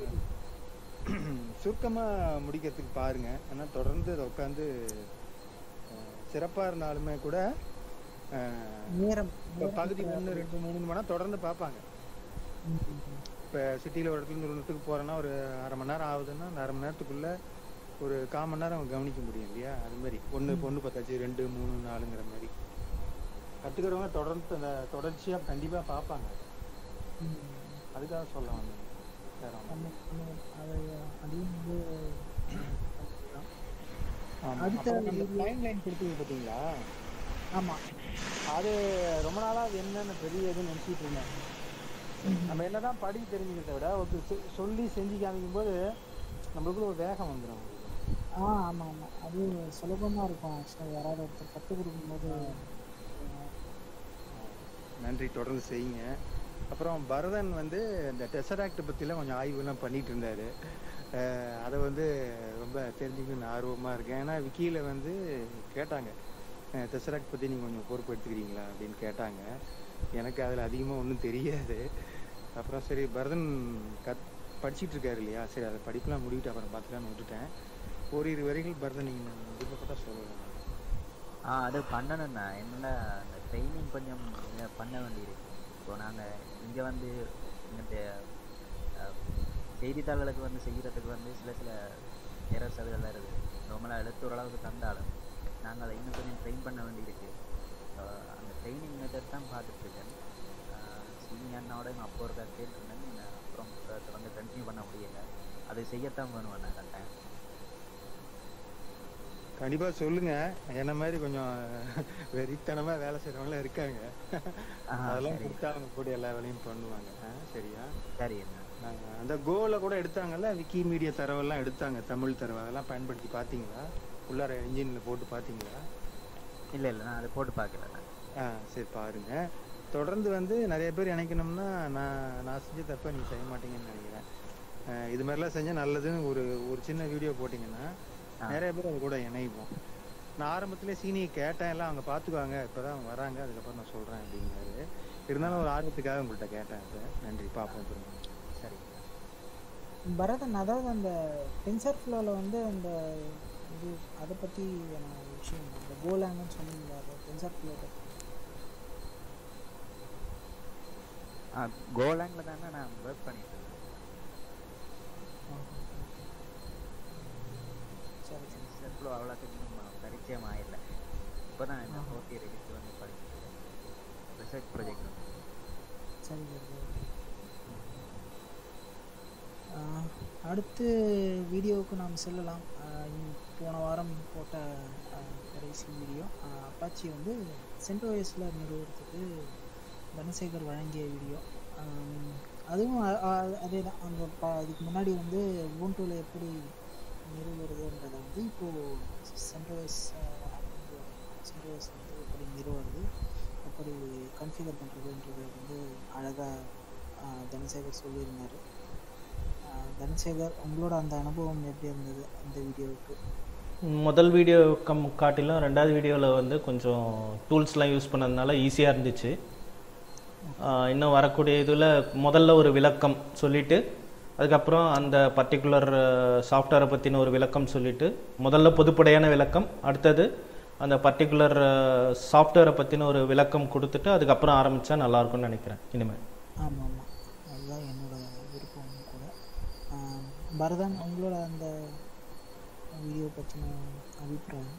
சுருக்கமாக முடிக்கிறதுக்கு பாருங்க ஏன்னா தொடர்ந்து அதை உட்காந்து சிறப்பாக இருந்தாலுமே கூட அஹ், நேரம் இப்ப பகுதி ஒன்று ரெண்டு மூணு மணி நேரம் தொடர்ந்து பார்ப்பாங்க ம், ம், ம். இப்போ சிட்டியில் ஒரு இடத்துல இருந்து ஒரு இடத்துக்கு போகிறேன்னா ஒரு அரை மணி நேரம் ஆகுதுன்னா அந்த அரை மணி நேரத்துக்குள்ள ஒரு கால் மணி நேரம் அவங்க கவனிக்க முடியும் இல்லையா அது மாதிரி ஒன்று ஒன்று பத்தாச்சு ரெண்டு மூணு நாலுங்கிற மாதிரி கற்றுக்கிறவங்க தொடர்ந்து அந்த தொடர்ச்சியாக கண்டிப்பாக பார்ப்பாங்க ம். அதுக்காக சொல்ல வந்தேன் வேற ஒண்ணும் நம்ம நம்ம அதை அதையும் வந்து பண்ணிக்கலாம். ஆமா. அடுத்த அப்புறம் அந்த டைம் லைன் கொடுத்தது பார்த்தீங்களா ஆமா அது ரொம்ப நாளா அது என்னன்னு பெரிய இதுன்னு நினச்சிட்டு இருந்தேன் நம்ம என்னதான் படி தெரிஞ்சுக்கிறத விட ஒரு சொ- சொல்லி செஞ்சு காமிக்கும் போது நம்மளுக்குள்ள ஒரு வேகம் வந்துடும் ஆ ஆமா ஆமா அது சுலபமா இருக்கும் ஆக்சுவலாக யாராவது ஒருத்தர் கற்றுக் கொடுக்கும்போது நன்றி தொடர்ந்து செய்யுங்க அப்புறம் பரதன் வந்து இந்த டெசராக்ட் பற்றிலாம் கொஞ்சம் ஆய்வுலாம் பண்ணிட்டு இருந்தாரு அஹ் அதை வந்து ரொம்ப தெரிஞ்சுக்கணும்னு ஆர்வமாக இருக்கேன் ஏன்னா விக்கியில் வந்து கேட்டாங்க டெசராக்ட் பற்றி நீங்கள் கொஞ்சம் பொறுப்பெடுத்துக்கிறீங்களா அப்படின்னு கேட்டாங்க எனக்கு அதில் அதிகமாக ஒன்றும் தெரியாது அப்புறம் சரி பரதன் கத் படிச்சிட்டு இருக்காரு இல்லையா சரி அதை படிப்புலாம் முடிவிட்டு அப்புறம் பார்த்துக்கலான்னு விட்டுட்டேன் ஓரிரு வரிகள் பரதன் நீங்கள் விருப்பப்பட்டா சொல்லலாம் ஆ அது பண்ணணும்ண்ணா என்னென்ன அந்த ட்ரைனிங் கொஞ்சம் இங்க பண்ண வேண்டியிருக்கு இப்போ நாங்கள் இங்கே வந்து இந்த செய்தித்தாள்களுக்கு வந்து செய்கிறதுக்கு வந்து சில சில எரர்ஸ் அதுகள்லாம் இருக்குது நார்மலாக எழுத்து ஓரளவுக்கு தந்தாலும் நாங்கள் அதை இன்னும் கொஞ்சம் ட்ரெயின் பண்ண வேண்டியிருக்கு அஹ் அந்த ட்ரைனிங் மெத்தட் தான் பார்த்துட்ருக்கேன் சீனியர் அண்ணாவோட நான் அப்போ ஒருக்கா கேட்டிருந்தேன் நான் அப்புறம் தொடர்ந்து கண்டினியூ பண்ண முடியல அதை செய்யத்தான் வேணும் நான் கட்டாயம் கண்டிப்பா சொல்லுங்க என்ன மாதிரி கொஞ்சம் வெறித்தனமா வேலை செய்யறவங்களாம் இருக்காங்க ஆ, அதெல்லாம் சரி. கொடுத்தா அவங்க கூட எல்லா வேலையும் பண்ணுவாங்க ஆ, சரியா சரி அண்ணா நாங்க அந்த கோல கூட எடுத்தாங்கல்ல விக்கி மீடியா தரவெல்லாம் எடுத்தாங்க தமிழ் தரவு அதெல்லாம் பயன்படுத்தி பாத்தீங்களா உள்ளார இன்ஜின்ல போட்டு பாத்தீங்களா இல்லை இல்லை நான் அதை போட்டு பார்க்கல நான் ஆ சரி பாருங்க தொடர்ந்து வந்து நிறைய பேர் இணைக்கணும்னா நான் நான் செஞ்ச தப்ப நீங்க செய்ய மாட்டீங்கன்னு நினைக்கிறேன் ஆ, இது மாதிரிலாம் செஞ்சா நல்லதுன்னு ஒரு ஒரு சின்ன வீடியோ போட்டீங்கன்னா ஆ. நிறைய பேர் அது கூட இணைப்போம் நான் ஆரம்பத்திலே சீனியை கேட்டேன் எல்லாம் அவங்க பார்த்துக்குவாங்க இப்பதான் அவங்க வராங்க அதுக்கப்புறம் நான் சொல்றேன் அப்படிங்கிறாரு இருந்தாலும் ஒரு ஆர்வத்துக்காக உங்கள்கிட்ட கேட்டேன் இப்போ நன்றி பார்ப்போம் திரும்ப சரி பரதன் அதாவது அந்த டென்சர் ஃப்ளோவில் வந்து அந்த இது அதை பற்றி நான் ஒரு விஷயம் அந்த கோலாங்கன்னு சொன்னீங்க அது டென்சர் ஃப்ளோ பற்றி ஆ கோலாங்கில் தானே நான் ஒர்க் பண்ணிட்டு இருக்கேன் சரி சரி செல்ஃப்ளோ அவ்வளோத்துக்கு இன்னும் பரிச்சயம் ஆயிடல இப்போ தான் இந்த ஃபோர்த் இயர் எடுத்து வந்து படிச்சுட்டு இருக்கேன் ரிசர்ச் ப்ராஜெக்ட் வந்து சரி சரி ஓகே அடுத்து வீடியோவுக்கு நாம் செல்லலாம் ஆஹ் இன்- போன வாரம் போட்ட ஆஹ், கடைசி வீடியோ அப்பாச்சி வந்து சென்டோஎஸில் நிறுவனத்துக்கு தனசேகர் வழங்கிய வீடியோ ஆம், அதுவும் அ- அ- அதே தான் அந்த ப அதுக்கு முன்னாடி வந்து ஊண்டூவில் எப்படி நிறுவுறதுன்றதை வந்து இப்போது சென்டோஎஸ் சென்டோஎஸ் வந்து எப்படி நிறுவுறது எப்படி கன்ஃபிகர் பண்ணுறதுன்றது வந்து அழகாக தனசேகர் சொல்லியிருந்தார் தனசேகர் உங்களோட அந்த அனுபவம் எப்படி இருந்தது இந்த வீடியோவுக்கு முதல் வீடியோ கம் காட்டிலும் ரெண்டாவது வீடியோவில் வந்து கொஞ்சம் டூல்ஸ்லாம் யூஸ் பண்ணதுனால ஈஸியாக இருந்துச்சு ஆஹ் இன்னும் வரக்கூடிய இதில் முதல்ல ஒரு விளக்கம் சொல்லிட்டு அதுக்கப்புறம் அந்த பர்டிகுலர் சாஃப்ட்வேரை பற்றின ஒரு விளக்கம் சொல்லிட்டு முதல்ல பொதுப்படையான விளக்கம் அடுத்தது அந்த பர்டிகுலர் சாஃப்ட்வேரை பற்றின ஒரு விளக்கம் கொடுத்துட்டு அதுக்கப்புறம் ஆரம்பித்தா நல்லாயிருக்கும்னு நினைக்கிறேன் இனிமேல் ஆமாம் ஆமாம் அதுதான் என்னோட விருப்பம் கூட ஆம், பரதன் உங்களோட அந்த வீடியோ பற்றின அபிப்பிராயம்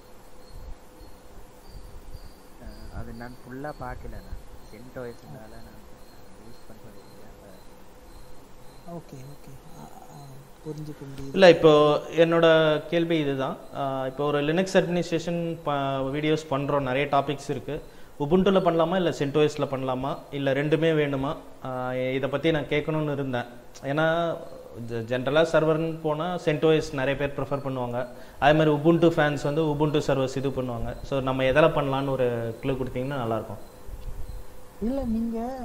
அஹ் அது நான் ஃபுல்லாக பார்க்கல நான் சென்ட் ஓஎஸ்னால நான் யூஸ் பண்ணுறது இல்லை அப்ப ஓகே ஓகே புரிஞ்சுக்க முடியுது இல்லை இப்போ என்னோட கேள்வி இதுதான் ஆஹ் இப்போ ஒரு லினக்ஸ் அட்மினிஸ்ட்ரேஷன் ப வீடியோஸ் பண்ணுறோம் நிறைய டாபிக்ஸ் இருக்குது உபுண்டுல பண்ணலாமா இல்லை சென்டோஎஸில் பண்ணலாமா இல்லை ரெண்டுமே வேணுமா ஆஹ் இதை பற்றி நான் கேட்கணும்னு இருந்தேன் ஏன்னா ஜென்ரலாக சர்வர்னு போனால் சென்டோஎஸ் நிறைய பேர் ப்ரிஃபர் பண்ணுவாங்க அதே மாதிரி உபுண்டு ஃபேன்ஸ் வந்து உபுண்டு சர்வர்ஸ் இது பண்ணுவாங்க ஸோ நம்ம எதில் பண்ணலான்னு ஒரு க்ளூ கொடுத்தீங்கன்னா நல்லாயிருக்கும் இல்லை நீங்கள்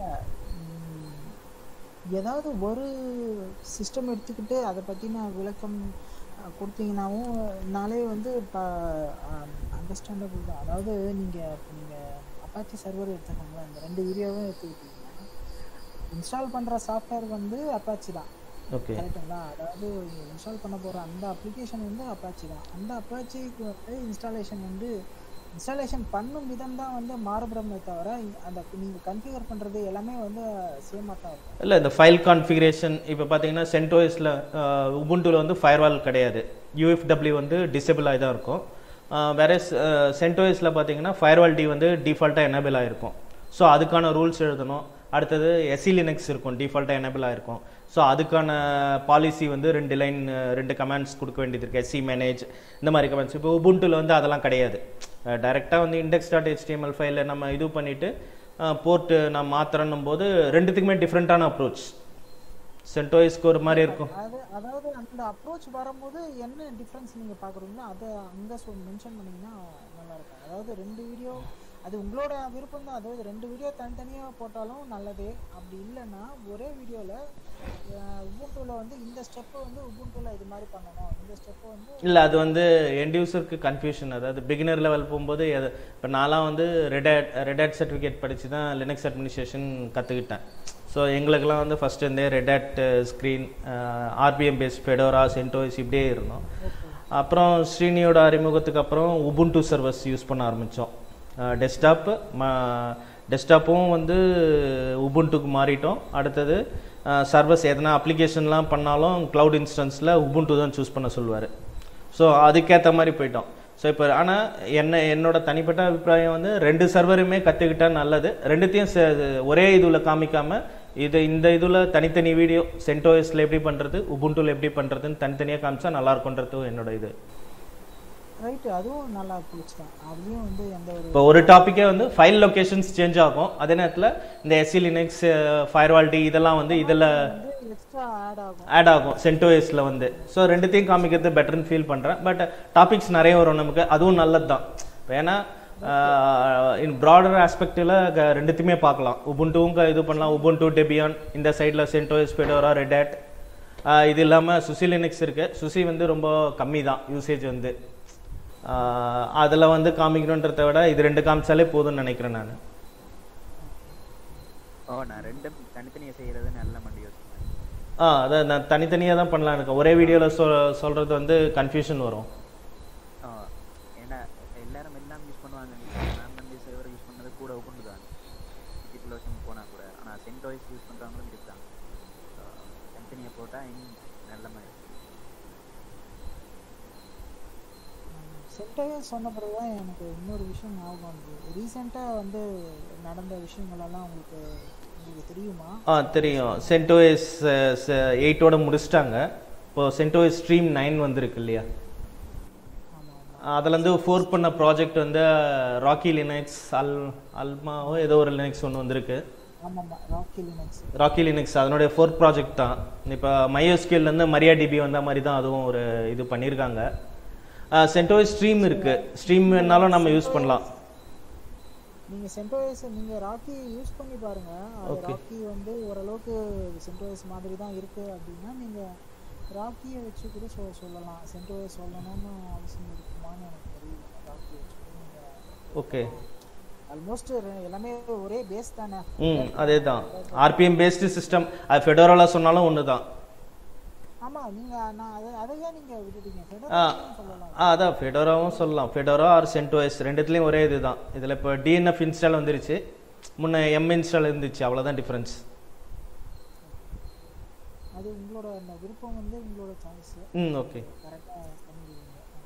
ஏதாவது ஒரு சிஸ்டம் எடுத்துக்கிட்டு அதை பற்றின விளக்கம் அஹ், கொடுத்தீங்கன்னாவும் நாளே வந்து இப்போ அண்டர்ஸ்டாண்டபிள் தான் அதாவது நீங்கள் இப்போ நீங்கள் அப்பாச்சி சர்வர் எடுத்துக்கோங்களேன் இந்த ரெண்டு வீடியோவும் எடுத்துக்கிட்டீங்கன்னா இன்ஸ்டால் பண்ணுற சாஃப்ட்வேர் வந்து அப்பாச்சி தான் ஓகே கரெக்டுங்களா அதாவது இன்ஸ்டால் பண்ண போகிற அந்த அப்ளிகேஷன் வந்து அப்பாச்சி தான் அந்த அப்பாச்சிக்கு வந்து இன்ஸ்டாலேஷன் வந்து இன்ஸ்டாலேஷன் பண்ணும் விதம் தான் வந்து மாறுபடுமே தவிர அந்த நீங்கள் கன்ஃபிகர் பண்ணுறது எல்லாமே வந்து சேமாக தான் இருக்கும் இல்லை இந்த ஃபைல் கான்ஃபிகரேஷன் இப்போ பார்த்தீங்கன்னா சென்டோஎஸில் உபுண்டுல வந்து ஃபயர்வால் கிடையாது யூஎஃப்டபிள்யூ வந்து டிசேபிள் ஆகி தான் இருக்கும் வேற சென்டோஎஸில் பார்த்தீங்கன்னா ஃபயர்வால் டி வந்து டிஃபால்ட்டாக எனேபிள் ஆகிருக்கும் ஸோ அதுக்கான ரூல்ஸ் எழுதணும் அடுத்தது எஸ்சி லினக்ஸ் இருக்கும் டிஃபால்ட்டாக எனேபிள் ஆகிருக்கும் ஸோ அதுக்கான பாலிசி வந்து ரெண்டு லைன் ரெண்டு கமெண்ட்ஸ் கொடுக்க வேண்டியது இருக்குது எஸ்சி மேனேஜ் இந்த மாதிரி கமெண்ட்ஸ் இப்போ உபுண்டுல வந்து அதெல்லாம் கிடையாது டைரெக்டாக வந்து இண்டெக்ஸ் டாட் ஹெச்டிஎம்எல் ஃபைலை நம்ம இது பண்ணிவிட்டு போர்ட்டு நான் மாத்திரன்னும் போது ரெண்டுத்துக்குமே டிஃப்ரெண்ட்டான அப்ரோச் சென்டோயிஸ்க்கு ஒரு மாதிரி இருக்கும் அது அதாவது அந்த அப்ரோச் வரும்போது என்ன டிஃப்ரென்ஸ் நீங்கள் பார்க்குறீங்களோ அதை அங்கே சொல் மென்ஷன் பண்ணிங்கன்னா நல்லாயிருக்கும் அதாவது ரெண்டு வீடியோ அது உங்களோட விருப்பம் தான் அதாவது ரெண்டு வீடியோ தனித்தனியாக போட்டாலும் நல்லது அப்படி இல்லைன்னா ஒரே வீடியோவில் உபுண்டூவில் வந்து இந்த ஸ்டெப்பை வந்து உபுண்டூவில் இது மாதிரி பண்ணணும் இந்த ஸ்டெப்பை வந்து இல்லை அது வந்து எண்ட் யூசருக்கு கன்ஃபியூஷன் அதாவது பிகினர் லெவல் போகும்போது இப்போ நான்லாம் வந்து ரெடாட் ரெடாட் சர்டிஃபிகேட் படித்து தான் லினக்ஸ் அட்மினிஸ்ட்ரேஷன் கற்றுக்கிட்டேன் ஸோ எங்களுக்கெல்லாம் வந்து ஃபஸ்ட்டு இருந்தே Red Hat screen RPM base Fedora CentOS இப்படியே இருந்தோம் அப்புறம் ஸ்ரீனியோட அறிமுகத்துக்கு அப்புறம் உபுண்டு சர்வர்ஸ் யூஸ் பண்ண ஆரம்பித்தோம் டெஸ்க்டாப்பு டெஸ்க்டாப்பும் வந்து உபுண்டுக்கு மாறிட்டோம் அடுத்தது சர்வர்ஸ் எதனா அப்ளிகேஷன்லாம் பண்ணாலும் க்ளவுட் இன்ஸ்டன்ஸில் உபுண்டு தான் சூஸ் பண்ண சொல்லுவார் ஸோ அதுக்கேற்ற மாதிரி போயிட்டோம் ஸோ இப்போ ஆனால் என்ன என்னோட தனிப்பட்ட அபிப்பிராயம் வந்து ரெண்டு சர்வருமே கற்றுக்கிட்டா நல்லது ரெண்டுத்தையும் ச- ஒரே இதில் காமிக்காமல் இது இந்த இதில் தனித்தனி வீடியோ சென்டோஎஸில் எப்படி பண்ணுறது உபுண்டுல எப்படி பண்ணுறதுன்னு தனித்தனியாக காமிச்சா நல்லா இருக்கும்ன்றது என்னோட இது ரைட்டு அதுவும் நல்லா அப்ரோச் தான் அதுலேயும் வந்து எந்த ஒரு இப்போ ஒரு டாப்பிக்கே வந்து ஃபைல் லொகேஷன்ஸ் சேஞ்ச் ஆகும் அதே நேரத்தில் இந்த எஸ்சி லினக்ஸ் ஃபயர்வால்டி இதெல்லாம் வந்து இதில் வந்து எக்ஸ்ட்ரா ஆட் ஆகும் ஆட் ஆகும் சென்டோஎஸில் வந்து ஸோ ரெண்டுத்தையும் காமிக்கிறது பெட்டர்னு ஃபீல் பண்ணுறேன் பட் டாபிக்ஸ் நிறைய வரும் நமக்கு அதுவும் நல்லது தான் இப்போ ஏன்னா இன் ப்ராடர் ஆஸ்பெக்டில் ரெண்டுத்தையுமே பார்க்கலாம் உபுண்டுவும் க- இது பண்ணலாம் உபுண்டு டெபியான் இந்த சைடில் சென்டோஎஸ் ஃபெடோரா ரெடாட் இது இல்லாமல் சுசி லினக்ஸ் இருக்குது சுசி வந்து ரொம்ப கம்மி தான் யூசேஜ் வந்து அதில் வந்து காமிக்கணுன்றதை விட இது ரெண்டு காமிச்சாலே போதும்னு நினைக்கிறேன் நான் ஓ நான் ரெண்டும் தனித்தனியாக செய்கிறது நல்ல மண்டி யோசிக்கிறேன் ஆ அதான் நான் தனித்தனியாக தான் பண்ணலான்னு இருக்கேன் ஒரே வீடியோவில் சொ சொல்கிறது வந்து கன்ஃபியூஷன் வரும் ஆ ஏன்னா எல்லாரும் எல்லாம் யூஸ் பண்ணுவாங்க நான் வந்து சர்வர் யூஸ் பண்ணது கூட உபுண்டு தான் டிஜிட்டல் வருஷன் போனால் கூட ஆனால் சென்டோய்ஸ் யூஸ் பண்ணுறவங்களும் இருக்காங்க தனித்தனியாக போட்டால் இன்னும் நல்ல மாதிரி சென்டோஸ் சொன்ன பிறகு தான் எனக்கு இன்னொரு விஷயம் ஞாபகம் வந்தது ரீசெண்டாக வந்து நடந்த விஷயங்கள் எல்லாம் உங்களுக்கு உங்களுக்கு தெரியுமா ஆ தெரியும் சென்டோஎஸ் எயிட்டோட முடிச்சிட்டாங்க இப்போ சென்டோஎஸ் ஸ்ட்ரீம் நைன் வந்திருக்கு இல்லையா ஆமாம் அதுலேருந்து ஃபோர்க் பண்ண ப்ராஜெக்ட் வந்து ராக்கி லினக்ஸ் அல் அல்மாவோ ஏதோ ஒரு லினக்ஸ் ஒன்று வந்திருக்கு ஆமாம் ராக்கி லினக்ஸ் ராக்கி லினக்ஸ் அதனுடைய ஃபோர்க் ப்ராஜெக்ட் தான் இப்போ மையோஸ்கில்லேருந்து மரியா டிபி வந்த மாதிரி தான் அதுவும் ஒரு இது பண்ணியிருக்காங்க சென்டோஎஸ் ஸ்ட்ரீம் இருக்கு ஸ்ட்ரீம் வேணாலும் நம்ம யூஸ் பண்ணலாம் நீங்கள் சென்டோஎஸ் நீங்கள் ராக்கி யூஸ் பண்ணி பாருங்க அது Okay. ராக்கி வந்து ஓரளவுக்கு சென்டோஎஸ் மாதிரி தான் இருக்கு அப்படின்னா நீங்கள் ராக்கியை வச்சு கூட சொ சொல்லலாம் சென்டோஎஸ் சொல்லணும்னு அவசியம் இருக்குமான்னு எனக்கு தெரியல ராக்கி வச்சு கூட நீங்கள் ஓகே ஆல்மோஸ்ட் எல்லாமே ஒரே பேஸ் தானே ம் அதே தான் ஆர்பிஎம் பேஸ்டு சிஸ்டம் அது ஃபெடோராவில் சொன்னாலும் ஒன்று தான் ஆமா நீங்க நான் அதை அதை ஏன் நீங்க விட்டுட்டீங்க ஆ ஃபெடரல் சொல்லலாம் ஆ அதான் ஃபெடோராவும் சொல்லலாம் ஃபெடோரா ஆர் சென்டோஎஸ் ரெண்டுத்துலேயும் ஒரே இது தான் இதில் இப்போ டிஎன்எஃப் இன்ஸ்டால் வந்துருச்சு முன்ன எம் இன்ஸ்டால் இருந்துச்சு அவ்வளோதான் டிஃப்ரென்ஸ் அது உங்களோட அந்த விருப்பம் வந்து உங்களோட சாய்ஸ் ம் ஓகே கரெக்டாக பண்ணிடுவீங்க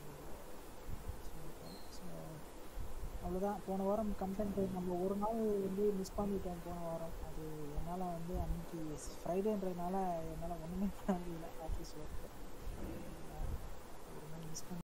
ஸோ அவ்வளோதான் போன வாரம் கண்டென்ட் நம்ம ஒரு நாள் வந்து மிஸ் பண்ணிட்டோம் போன வாரம் அது என்னால் வந்து அன்னைக்கு ஃப்ரைடேன்றதுனால என்னால் ஒன்றுமே பண்ண முடியல